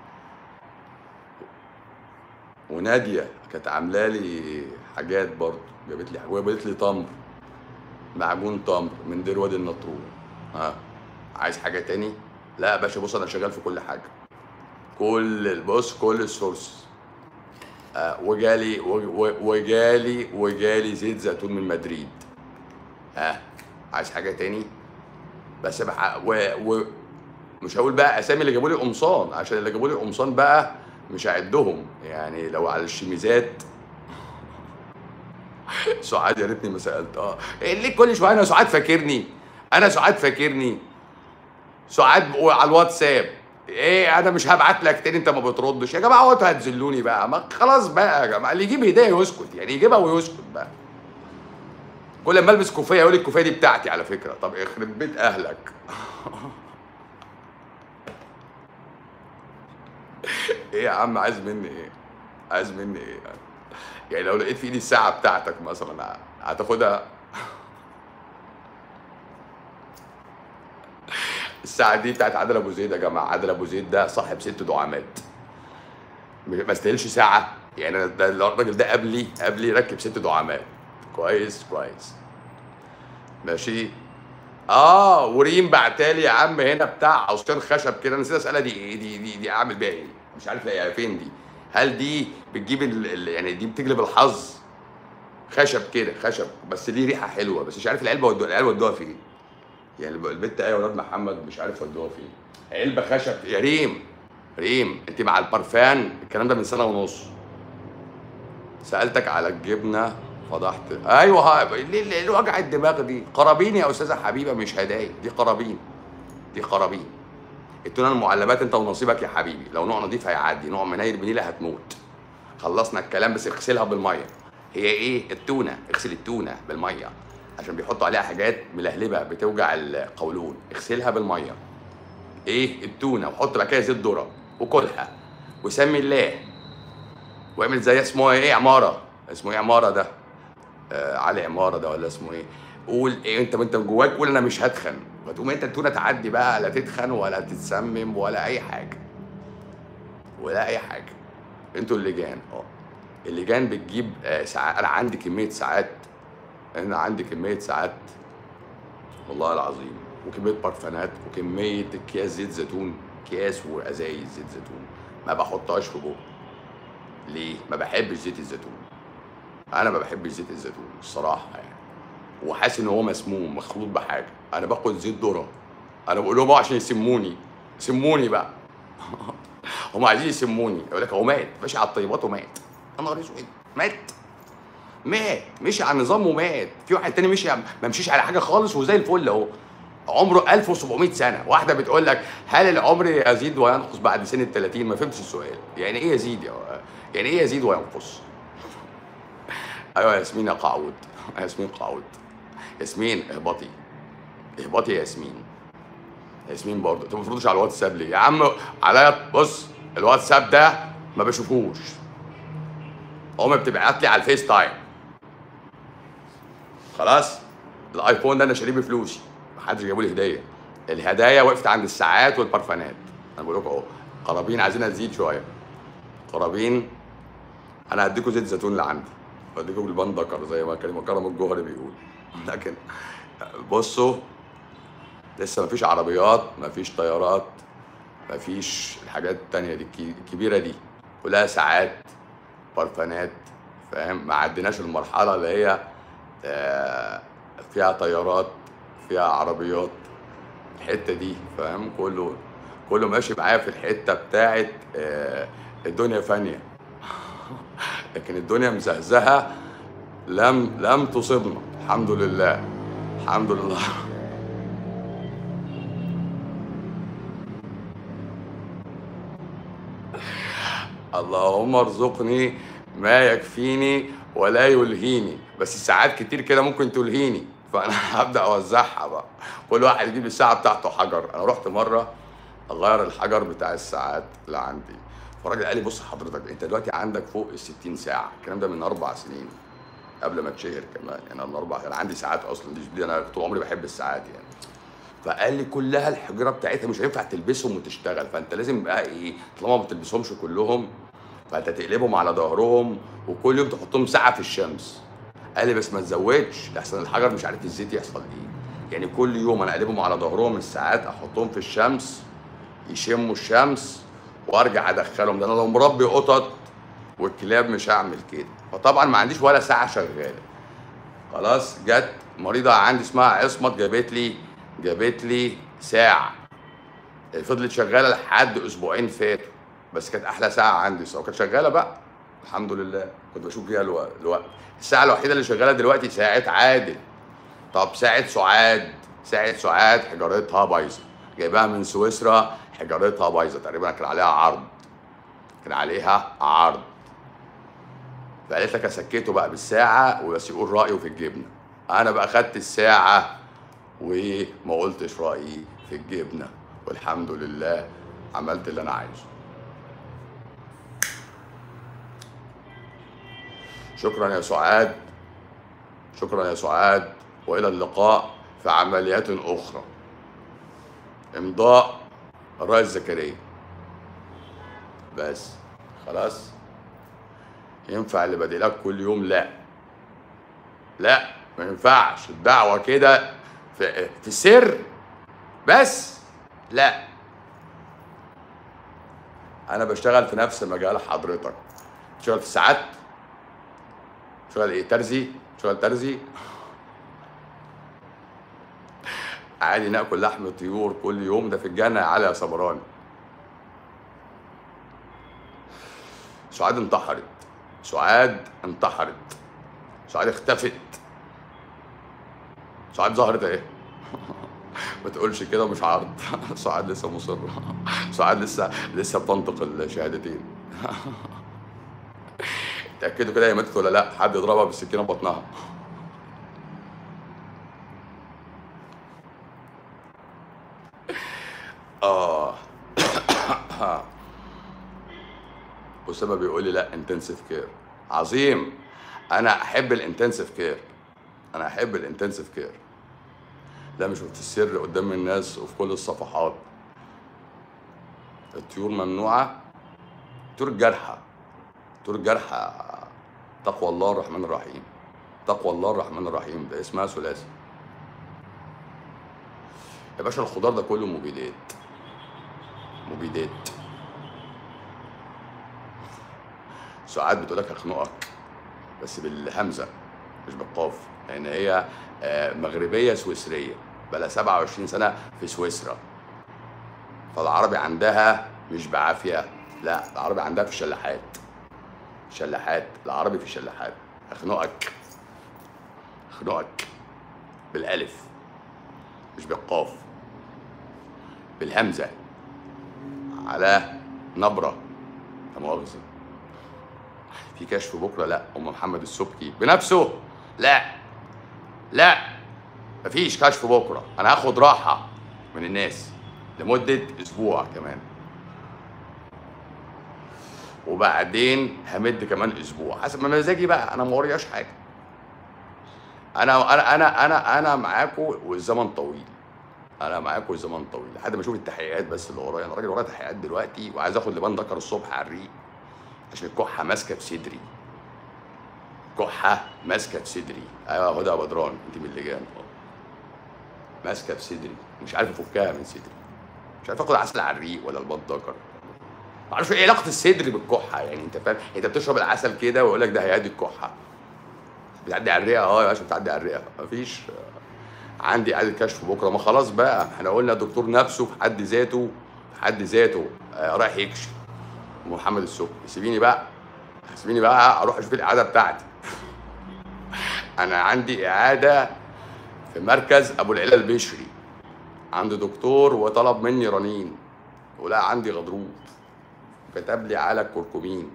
وناديه كانت عامله لي حاجات برضه جابت لي وجابت لي تمر معجون تمر من دير وادي النطرون ها عايز حاجه تاني لا يا باشا بص انا شغال في كل حاجه كل بص كل السورس آه وجالي و- و- وجالي وجالي زيت زيتون من مدريد ها آه عايز حاجه تاني بس بح... و... و... مش هقول بقى اسامي اللي جابوا لي قمصان عشان اللي جابوا لي قمصان بقى مش هعدهم يعني لو على الشميزات سعاد يا ريتني ما سالت اه إيه ليه كل شويه انا سعاد فاكرني انا سعاد فاكرني سعاد على الواتساب ايه انا مش هبعت لك تاني انت ما بتردش يا جماعه هو انتوا هتذلوني بقى ما خلاص بقى يا جماعه اللي يجيب هديه يسكت يعني يجيبها ويسكت بقى كل ما البس كوفيه يقول لي الكوفيه دي بتاعتي على فكره طب يخرب بيت اهلك ايه يا عم عايز مني ايه عايز مني ايه يعني لو لقيت في ايدي الساعه بتاعتك مثلا هتاخدها الساعه دي بتاعت عادل ابو زيد يا جماعه عادل ابو زيد ده صاحب ست دعامات ما استاهلش ساعه يعني أنا ده الراجل ده قبلي قبلي ركب ست دعامات كويس كويس ماشي اه وريم بعتالي يا عم هنا بتاع عصيان خشب كده انا نسيت اسالها دي ايه دي دي دي اعمل بيها ايه مش عارف لاقيها فين دي هل دي بتجيب ال ال- يعني دي بتجلب الحظ خشب كده خشب بس ليه ريحه حلوه بس مش عارف العلبه ودوها العلبه ودوها فين يعني الب- البت ايه يا ولاد محمد مش عارف ودوها فين علبه خشب يا ريم ريم انت مع البرفان الكلام ده من سنه ونص سالتك على الجبنه فضحت ايوه ها- ليه ليه وجع الدماغ دي قرابين يا استاذه حبيبه مش هدايا دي قرابين دي قرابين التونه المعلبات انت ونصيبك يا حبيبي لو نوع نضيف هيعدي نوع منيل بنيله هتموت خلصنا الكلام بس اغسلها بالميه هي ايه التونه اغسل التونه بالميه عشان بيحطوا عليها حاجات ملهلبه بتوجع القولون اغسلها بالميه ايه التونه وحط بقى كده زيت ذره وكلها وسمي الله واعمل زي اسمه ايه عماره اسمه ايه عماره ده آه علي عماره ده ولا اسمه ايه قول ايه انت انت من جواك قول انا مش هتخن فتقوم انت التونه تعدي بقى لا تتخن ولا تتسمم ولا اي حاجه ولا اي حاجه انتوا اللجان اه اللجان بتجيب آه ساعات انا عندي كميه ساعات انا عندي كميه ساعات والله العظيم وكميه برفانات وكميه اكياس زيت زيتون اكياس وازايز زيت زيتون ما بحطهاش في بوق ليه ما بحبش زيت الزيتون انا ما بحبش زيت الزيتون الصراحه يعني وحاسس ان هو مسموم مخلوط بحاجه انا باخد زيت ذره انا بقول لهم اه عشان يسموني سموني بقى هم عايزين يسموني يقول لك هو مات ماشي على الطيبات ومات يا نهار اسود مات مات مشي على النظام ومات في واحد تاني مشي ما مشيش على حاجه خالص وزي الفل اهو عمره 1700 سنه واحده بتقول لك هل العمر يزيد وينقص بعد سن ال 30 ما فهمتش السؤال يعني ايه يزيد يا يعني ايه يزيد وينقص ايوه ياسمين يا قعود ياسمين قعود ياسمين اهبطي اهبطي يا ياسمين ياسمين برضه انت ما بتردش على الواتساب ليه يا عم عليا بص الواتساب ده ما بشوفوش امي بتبعت لي على الفيس تايم خلاص الايفون ده انا شاريه بفلوسي محدش جابوا لي هديه الهدايا وقفت عند الساعات والبرفانات انا بقول لكم اهو قرابين عايزينها تزيد شويه قرابين انا هديكوا زيت زيتون اللي عندي هديكوا بالبندكر زي ما كريم كرم الجوهري بيقول لكن بصوا لسه مفيش عربيات مفيش طيارات مفيش الحاجات التانية دي الكي- الكبيرة دي كلها ساعات برفانات فاهم ما عديناش المرحلة اللي هي آه، فيها طيارات فيها عربيات الحتة دي فاهم كله كله ماشي معايا في الحتة بتاعت آه، الدنيا فانية لكن الدنيا مزهزهه لم لم تصبنا الحمد لله الحمد لله اللهم ارزقني ما يكفيني ولا يلهيني بس ساعات كتير كده ممكن تلهيني فانا هبدا اوزعها بقى كل واحد يجيب الساعه بتاعته حجر انا رحت مره اغير الحجر بتاع الساعات اللي عندي فالراجل قال لي بص حضرتك انت دلوقتي عندك فوق ال 60 ساعه الكلام ده من اربع سنين قبل ما اتشهر كمان يعني انا اربع انا عندي ساعات اصلا دي, دي انا طول عمري بحب الساعات يعني فقال لي كلها الحجره بتاعتها مش هينفع تلبسهم وتشتغل فانت لازم بقى ايه طالما ما بتلبسهمش كلهم فانت تقلبهم على ظهرهم وكل يوم تحطهم ساعه في الشمس قال لي بس ما تزودش لحسن الحجر مش عارف الزيت يحصل ايه يعني كل يوم انا اقلبهم على ظهرهم الساعات احطهم في الشمس يشموا الشمس وارجع ادخلهم ده انا لو مربي قطط والكلاب مش هعمل كده فطبعا ما عنديش ولا ساعه شغاله خلاص جت مريضه عندي اسمها عصمت جابت لي جابت لي ساعه فضلت شغاله لحد اسبوعين فاتوا بس كانت احلى ساعه عندي الصراحه كانت شغاله بقى الحمد لله كنت بشوف فيها الو- الوقت الساعه الوحيده اللي شغاله دلوقتي ساعه عادل طب ساعه سعاد ساعه سعاد حجارتها بايظه جايباها من سويسرا حجارتها بايظه تقريبا كان عليها عرض كان عليها عرض فقالت لك اسكته بقى بالساعه وبس يقول رايه في الجبنه انا بقى خدت الساعه وما قلتش رايي في الجبنه والحمد لله عملت اللي انا عايزه شكرا يا سعاد شكرا يا سعاد والى اللقاء في عمليات اخرى امضاء الرئيس زكريا بس خلاص ينفع اللي بادئ لك كل يوم لا لا ما ينفعش الدعوه كده في في سر بس لا انا بشتغل في نفس مجال حضرتك بشتغل في الساعات شغال ايه ترزي شغال ترزي عادي ناكل لحم طيور كل يوم ده في الجنه يا علي يا صبراني سعاد انتحرت سعاد انتحرت سعاد اختفت سعاد ظهرت اهي ما تقولش كده مش عرض سعاد لسه مصرة سعاد لسه لسه بتنطق الشهادتين تأكدوا كده هي ماتت ولا لا حد يضربها بالسكينة في بطنها اه أسامة بيقول لي لا انتنسيف كير عظيم أنا أحب الانتنسيف كير أنا أحب الانتنسيف كير لا مش في السر قدام الناس وفي كل الصفحات الطيور ممنوعة طيور الجرحى طيور الجرحى تقوى الله الرحمن الرحيم تقوى الله الرحمن الرحيم ده اسمها ثلاثي يا باشا الخضار ده كله مبيدات مبيدات ساعات بتقول لك هخنقك بس بالهمزه مش بالقاف لان هي آه، مغربيه سويسريه بقى 27 سنه في سويسرا فالعربي عندها مش بعافيه لا العربي عندها في الشلاحات شلاحات العربي في الشلاحات اخنقك اخنقك بالالف مش بالقاف بالهمزه على نبره لا مؤاخذه في كشف بكره لا ام محمد السبكي بنفسه لا لا مفيش كشف بكره انا هاخد راحه من الناس لمده اسبوع كمان وبعدين همد كمان اسبوع حسب ما مزاجي بقى انا ما ورياش حاجه انا انا انا انا انا معاكم والزمن طويل انا معاكم والزمن طويل لحد ما اشوف التحقيقات بس اللي ورايا انا راجل ورايا تحقيقات دلوقتي وعايز اخد لبان ذكر الصبح على الريق عشان الكحه ماسكه في صدري كحه ماسكه في صدري ايوه هدى يا بدران انت من اللجان ماسكه في صدري مش عارف افكها من صدري مش عارف اخد عسل على الريق ولا البان ذكر ما اعرفش ايه علاقه الصدر بالكحه يعني انت فاهم انت بتشرب العسل كده ويقول لك ده هيهدي الكحه بتعدي على الرئه اه يا باشا بتعدي على الرئه مفيش آه، عندي اعاده كشف بكره ما خلاص بقى احنا قلنا الدكتور نفسه في حد ذاته في حد ذاته آه، رايح يكشف محمد السكري سيبيني بقى سيبيني بقى اروح اشوف الاعاده بتاعتي انا عندي اعاده في مركز ابو العلا البشري عند دكتور وطلب مني رنين ولقى عندي غضروف وكتب لي على الكركمين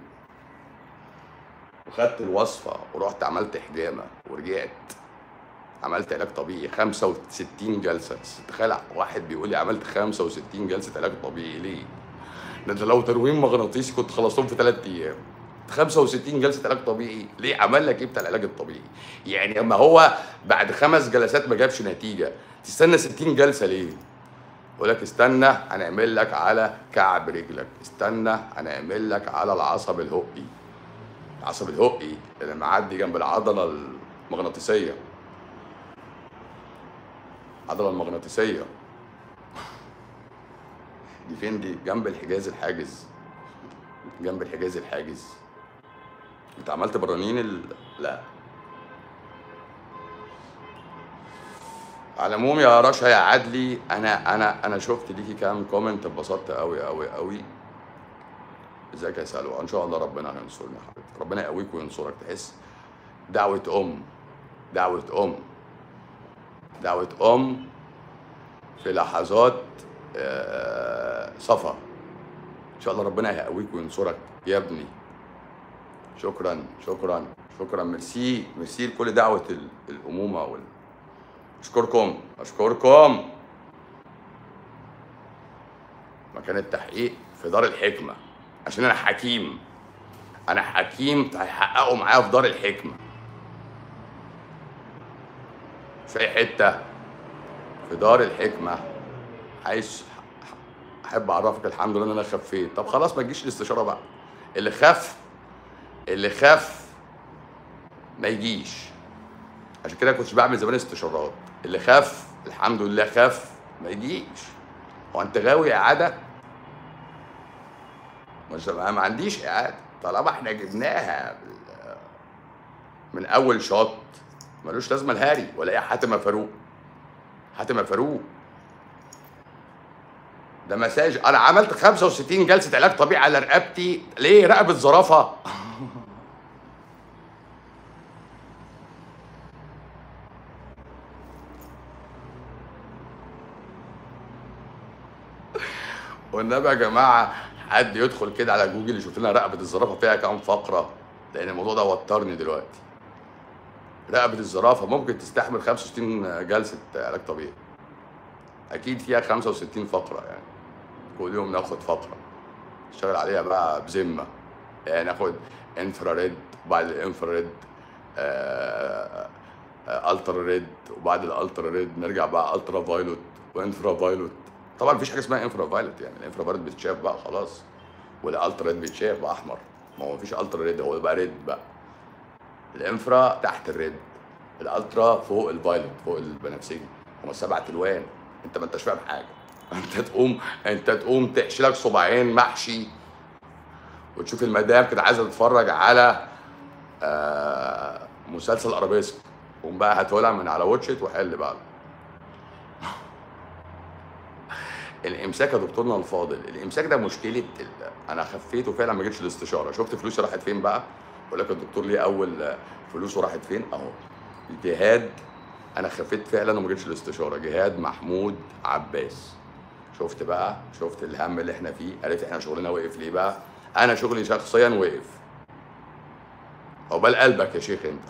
وخدت الوصفه ورحت عملت حجامه ورجعت عملت علاج طبيعي 65 جلسه تخيل واحد بيقول لي عملت 65 جلسه علاج طبيعي ليه؟ ده انت لو تنويم مغناطيسي كنت خلصتهم في ثلاث ايام 65 جلسه علاج طبيعي ليه عمل لك ايه بتاع العلاج الطبيعي يعني اما هو بعد خمس جلسات ما جابش نتيجه تستنى 60 جلسه ليه يقول لك استنى هنعمل لك على كعب رجلك استنى هنعمل لك على العصب الهقي العصب الهقي اللي معدي جنب العضله المغناطيسيه العضله المغناطيسيه دي فين دي جنب الحجاز الحاجز جنب الحجاز الحاجز انت عملت برانين ال... لا على العموم يا رشا يا عدلي انا انا انا شفت ليكي كام كومنت اتبسطت قوي قوي قوي ازيك يا سلوى ان شاء الله ربنا هينصرنا يا حبيبتي ربنا يقويك وينصرك تحس دعوة ام دعوة ام دعوة ام في لحظات آه، صفا ان شاء الله ربنا هيقويك وينصرك يا ابني شكرا شكرا شكرا ميرسي ميرسي لكل دعوة ال- الأمومة وال... أشكركم أشكركم مكان التحقيق في دار الحكمة عشان أنا حكيم أنا حكيم هيحققوا معايا في دار الحكمة في أي حتة في دار الحكمة عايز أحب أعرفك الحمد لله إن أنا خفيت طب خلاص ما تجيش الاستشارة بقى اللي خف اللي خف ما يجيش عشان كده كنتش بعمل زمان استشارات اللي خف الحمد لله خف ما يجيش هو انت غاوي اعاده مش ما ما عنديش اعاده طالما احنا جبناها بال- من اول شوط ملوش لازمه الهاري ولا ايه حاتم فاروق حاتم فاروق ده مساج انا عملت 65 جلسه علاج طبيعي على رقبتي ليه رقبه زرافه والنبي يا جماعه حد يدخل كده على جوجل يشوف لنا رقبه الزرافه فيها كام فقره لان الموضوع ده وترني دلوقتي رقبه الزرافه ممكن تستحمل 65 جلسه علاج طبيعي اكيد فيها 65 فقره يعني كل يوم ناخد فقره نشتغل عليها بقى بذمه يعني ناخد انفراريد وبعد الانفراريد آه آه الترا ريد وبعد الالترا ريد نرجع بقى الترا فايلوت وانفرا فايلوت طبعا مفيش حاجه اسمها انفرا فايلوت يعني الانفرا فايلوت بيتشاف بقى خلاص والالترا ريد بيتشاف بقى احمر ما هو مفيش الترا ريد هو بقى ريد بقى الانفرا تحت الريد الالترا فوق الفايلوت فوق البنفسجي هما سبع الوان انت ما انتش فاهم حاجه انت تقوم انت تقوم تحشي لك صباعين محشي وتشوف المدام كده عايزه تتفرج على آه مسلسل ارابيسك قوم بقى هاتولها من على واتشت وحل بقى الامساك يا دكتورنا الفاضل الامساك ده مشكله ال... انا خفيت وفعلا ما جيتش الاستشاره شفت فلوسي راحت فين بقى بقول لك الدكتور ليه اول فلوسه راحت فين اهو جهاد انا خفيت فعلا وما جيتش الاستشاره جهاد محمود عباس شفت بقى شفت الهم اللي احنا فيه عرفت احنا شغلنا وقف ليه بقى انا شغلي شخصيا وقف عقبال قلبك يا شيخ انت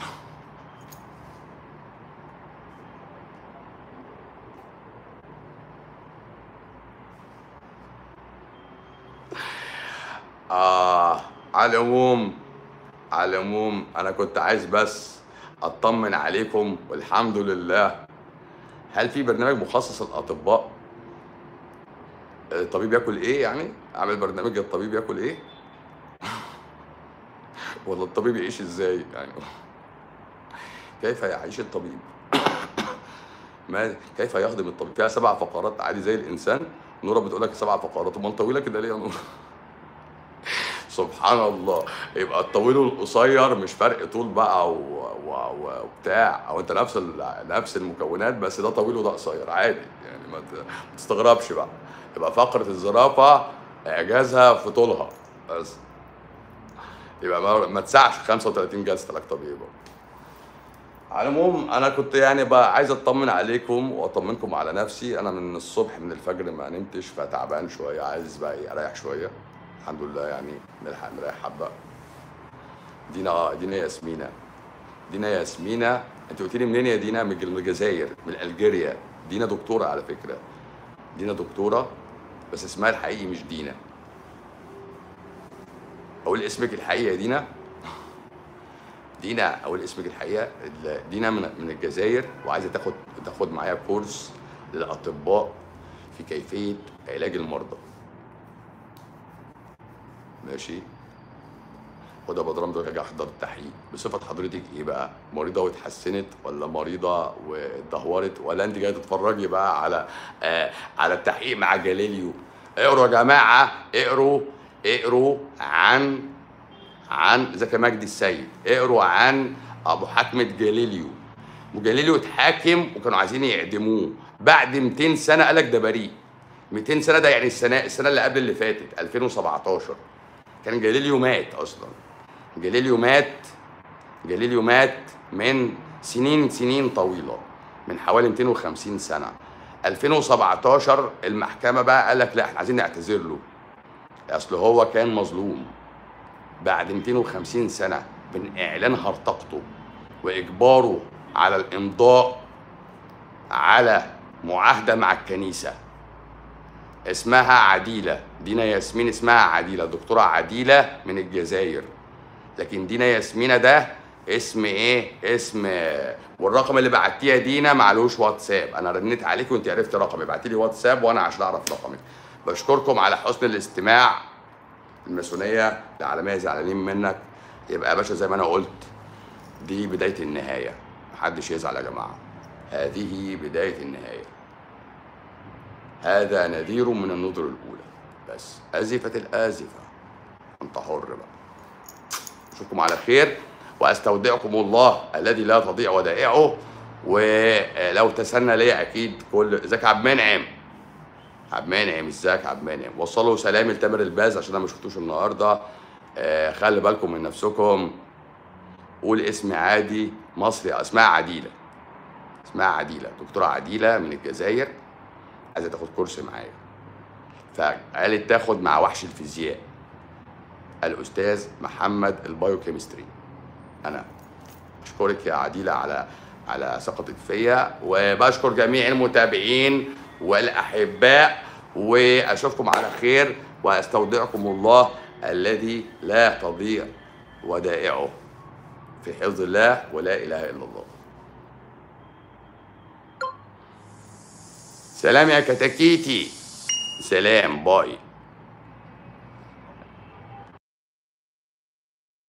آه على العموم على العموم أنا كنت عايز بس أطمن عليكم والحمد لله هل في برنامج مخصص للأطباء؟ الطبيب ياكل إيه يعني؟ أعمل برنامج الطبيب ياكل إيه؟ ولا الطبيب يعيش إزاي يعني؟ كيف يعيش الطبيب؟ ما كيف يخدم الطبيب؟ فيها سبع فقرات عادي زي الإنسان نورة بتقول لك سبع فقرات امال طويله كده ليه يا نورة؟ سبحان الله يبقى الطويل والقصير مش فرق طول بقى و... و... و... وبتاع او انت نفس ال... نفس المكونات بس ده طويل وده قصير عادي يعني ما ت- ما تستغربش بقى يبقى فقره الزرافه اعجازها في طولها بس يبقى ما, ما تسعش 35 جلسه علاج طبيعي برضه على العموم انا كنت يعني بقى عايز اطمن عليكم واطمنكم على نفسي انا من الصبح من الفجر ما نمتش فتعبان شويه عايز بقى ايه اريح شويه الحمد لله يعني نلحق نريح حبه دينا دينا ياسمينة دينا ياسمينة انت قلت لي منين يا دينا من الج- من الجزائر من الجيريا دينا دكتوره على فكره دينا دكتوره بس اسمها الحقيقي مش دينا اقول اسمك الحقيقي يا دينا دينا اقول اسمك الحقيقه ال- دينا من من الجزائر وعايزه تاخد تاخد معايا كورس للاطباء في كيفيه علاج المرضى ماشي وده بدران برجع احضر التحقيق بصفه حضرتك ايه بقى مريضه واتحسنت ولا مريضه واتدهورت ولا انت جايه تتفرجي بقى على آه على التحقيق مع جاليليو اقروا يا جماعه اقروا اقروا عن عن زكي مجدي السيد اقروا عن ابو حكمة جاليليو وجاليليو اتحاكم وكانوا عايزين يعدموه بعد 200 سنه قالك ده بريء 200 سنه ده يعني السنه السنه اللي قبل اللي فاتت 2017 كان جاليليو مات اصلا جاليليو مات جاليليو مات من سنين سنين طويله من حوالي 250 سنه 2017 المحكمه بقى قال لك لا احنا عايزين نعتذر له اصل هو كان مظلوم بعد 250 سنه من اعلان هرطقته واجباره على الامضاء على معاهده مع الكنيسه اسمها عديله دينا ياسمين اسمها عديله دكتوره عديله من الجزائر لكن دينا ياسمينة ده اسم ايه اسم والرقم اللي بعتيه يا دينا معلوش واتساب انا رنيت عليك وانت عرفت رقمي بعتي لي واتساب وانا عشان اعرف رقمك بشكركم على حسن الاستماع الماسونيه العالميه زعلانين منك يبقى يا باشا زي ما انا قلت دي بدايه النهايه محدش يزعل يا جماعه هذه بدايه النهايه هذا نذير من النذر الاولى بس ازفت الازفه انت حر بقى اشوفكم على خير واستودعكم الله الذي لا تضيع ودائعه ولو تسنى ليا اكيد كل ازيك يا عبد المنعم عبد المنعم ازيك يا عبد المنعم وصلوا سلامي لتامر الباز عشان انا ما شفتوش النهارده آه خلي بالكم من نفسكم قول اسم عادي مصري اسمها عديله اسمها عديله دكتوره عديله من الجزائر عايزه تاخد كورس معايا فقالت تاخد مع وحش الفيزياء الاستاذ محمد البايوكيمستري انا اشكرك يا عديله على على ثقتك فيا وبشكر جميع المتابعين والاحباء واشوفكم على خير واستودعكم الله الذي لا تضيع ودائعه في حفظ الله ولا اله الا الله سلام يا كتاكيتي سلام باي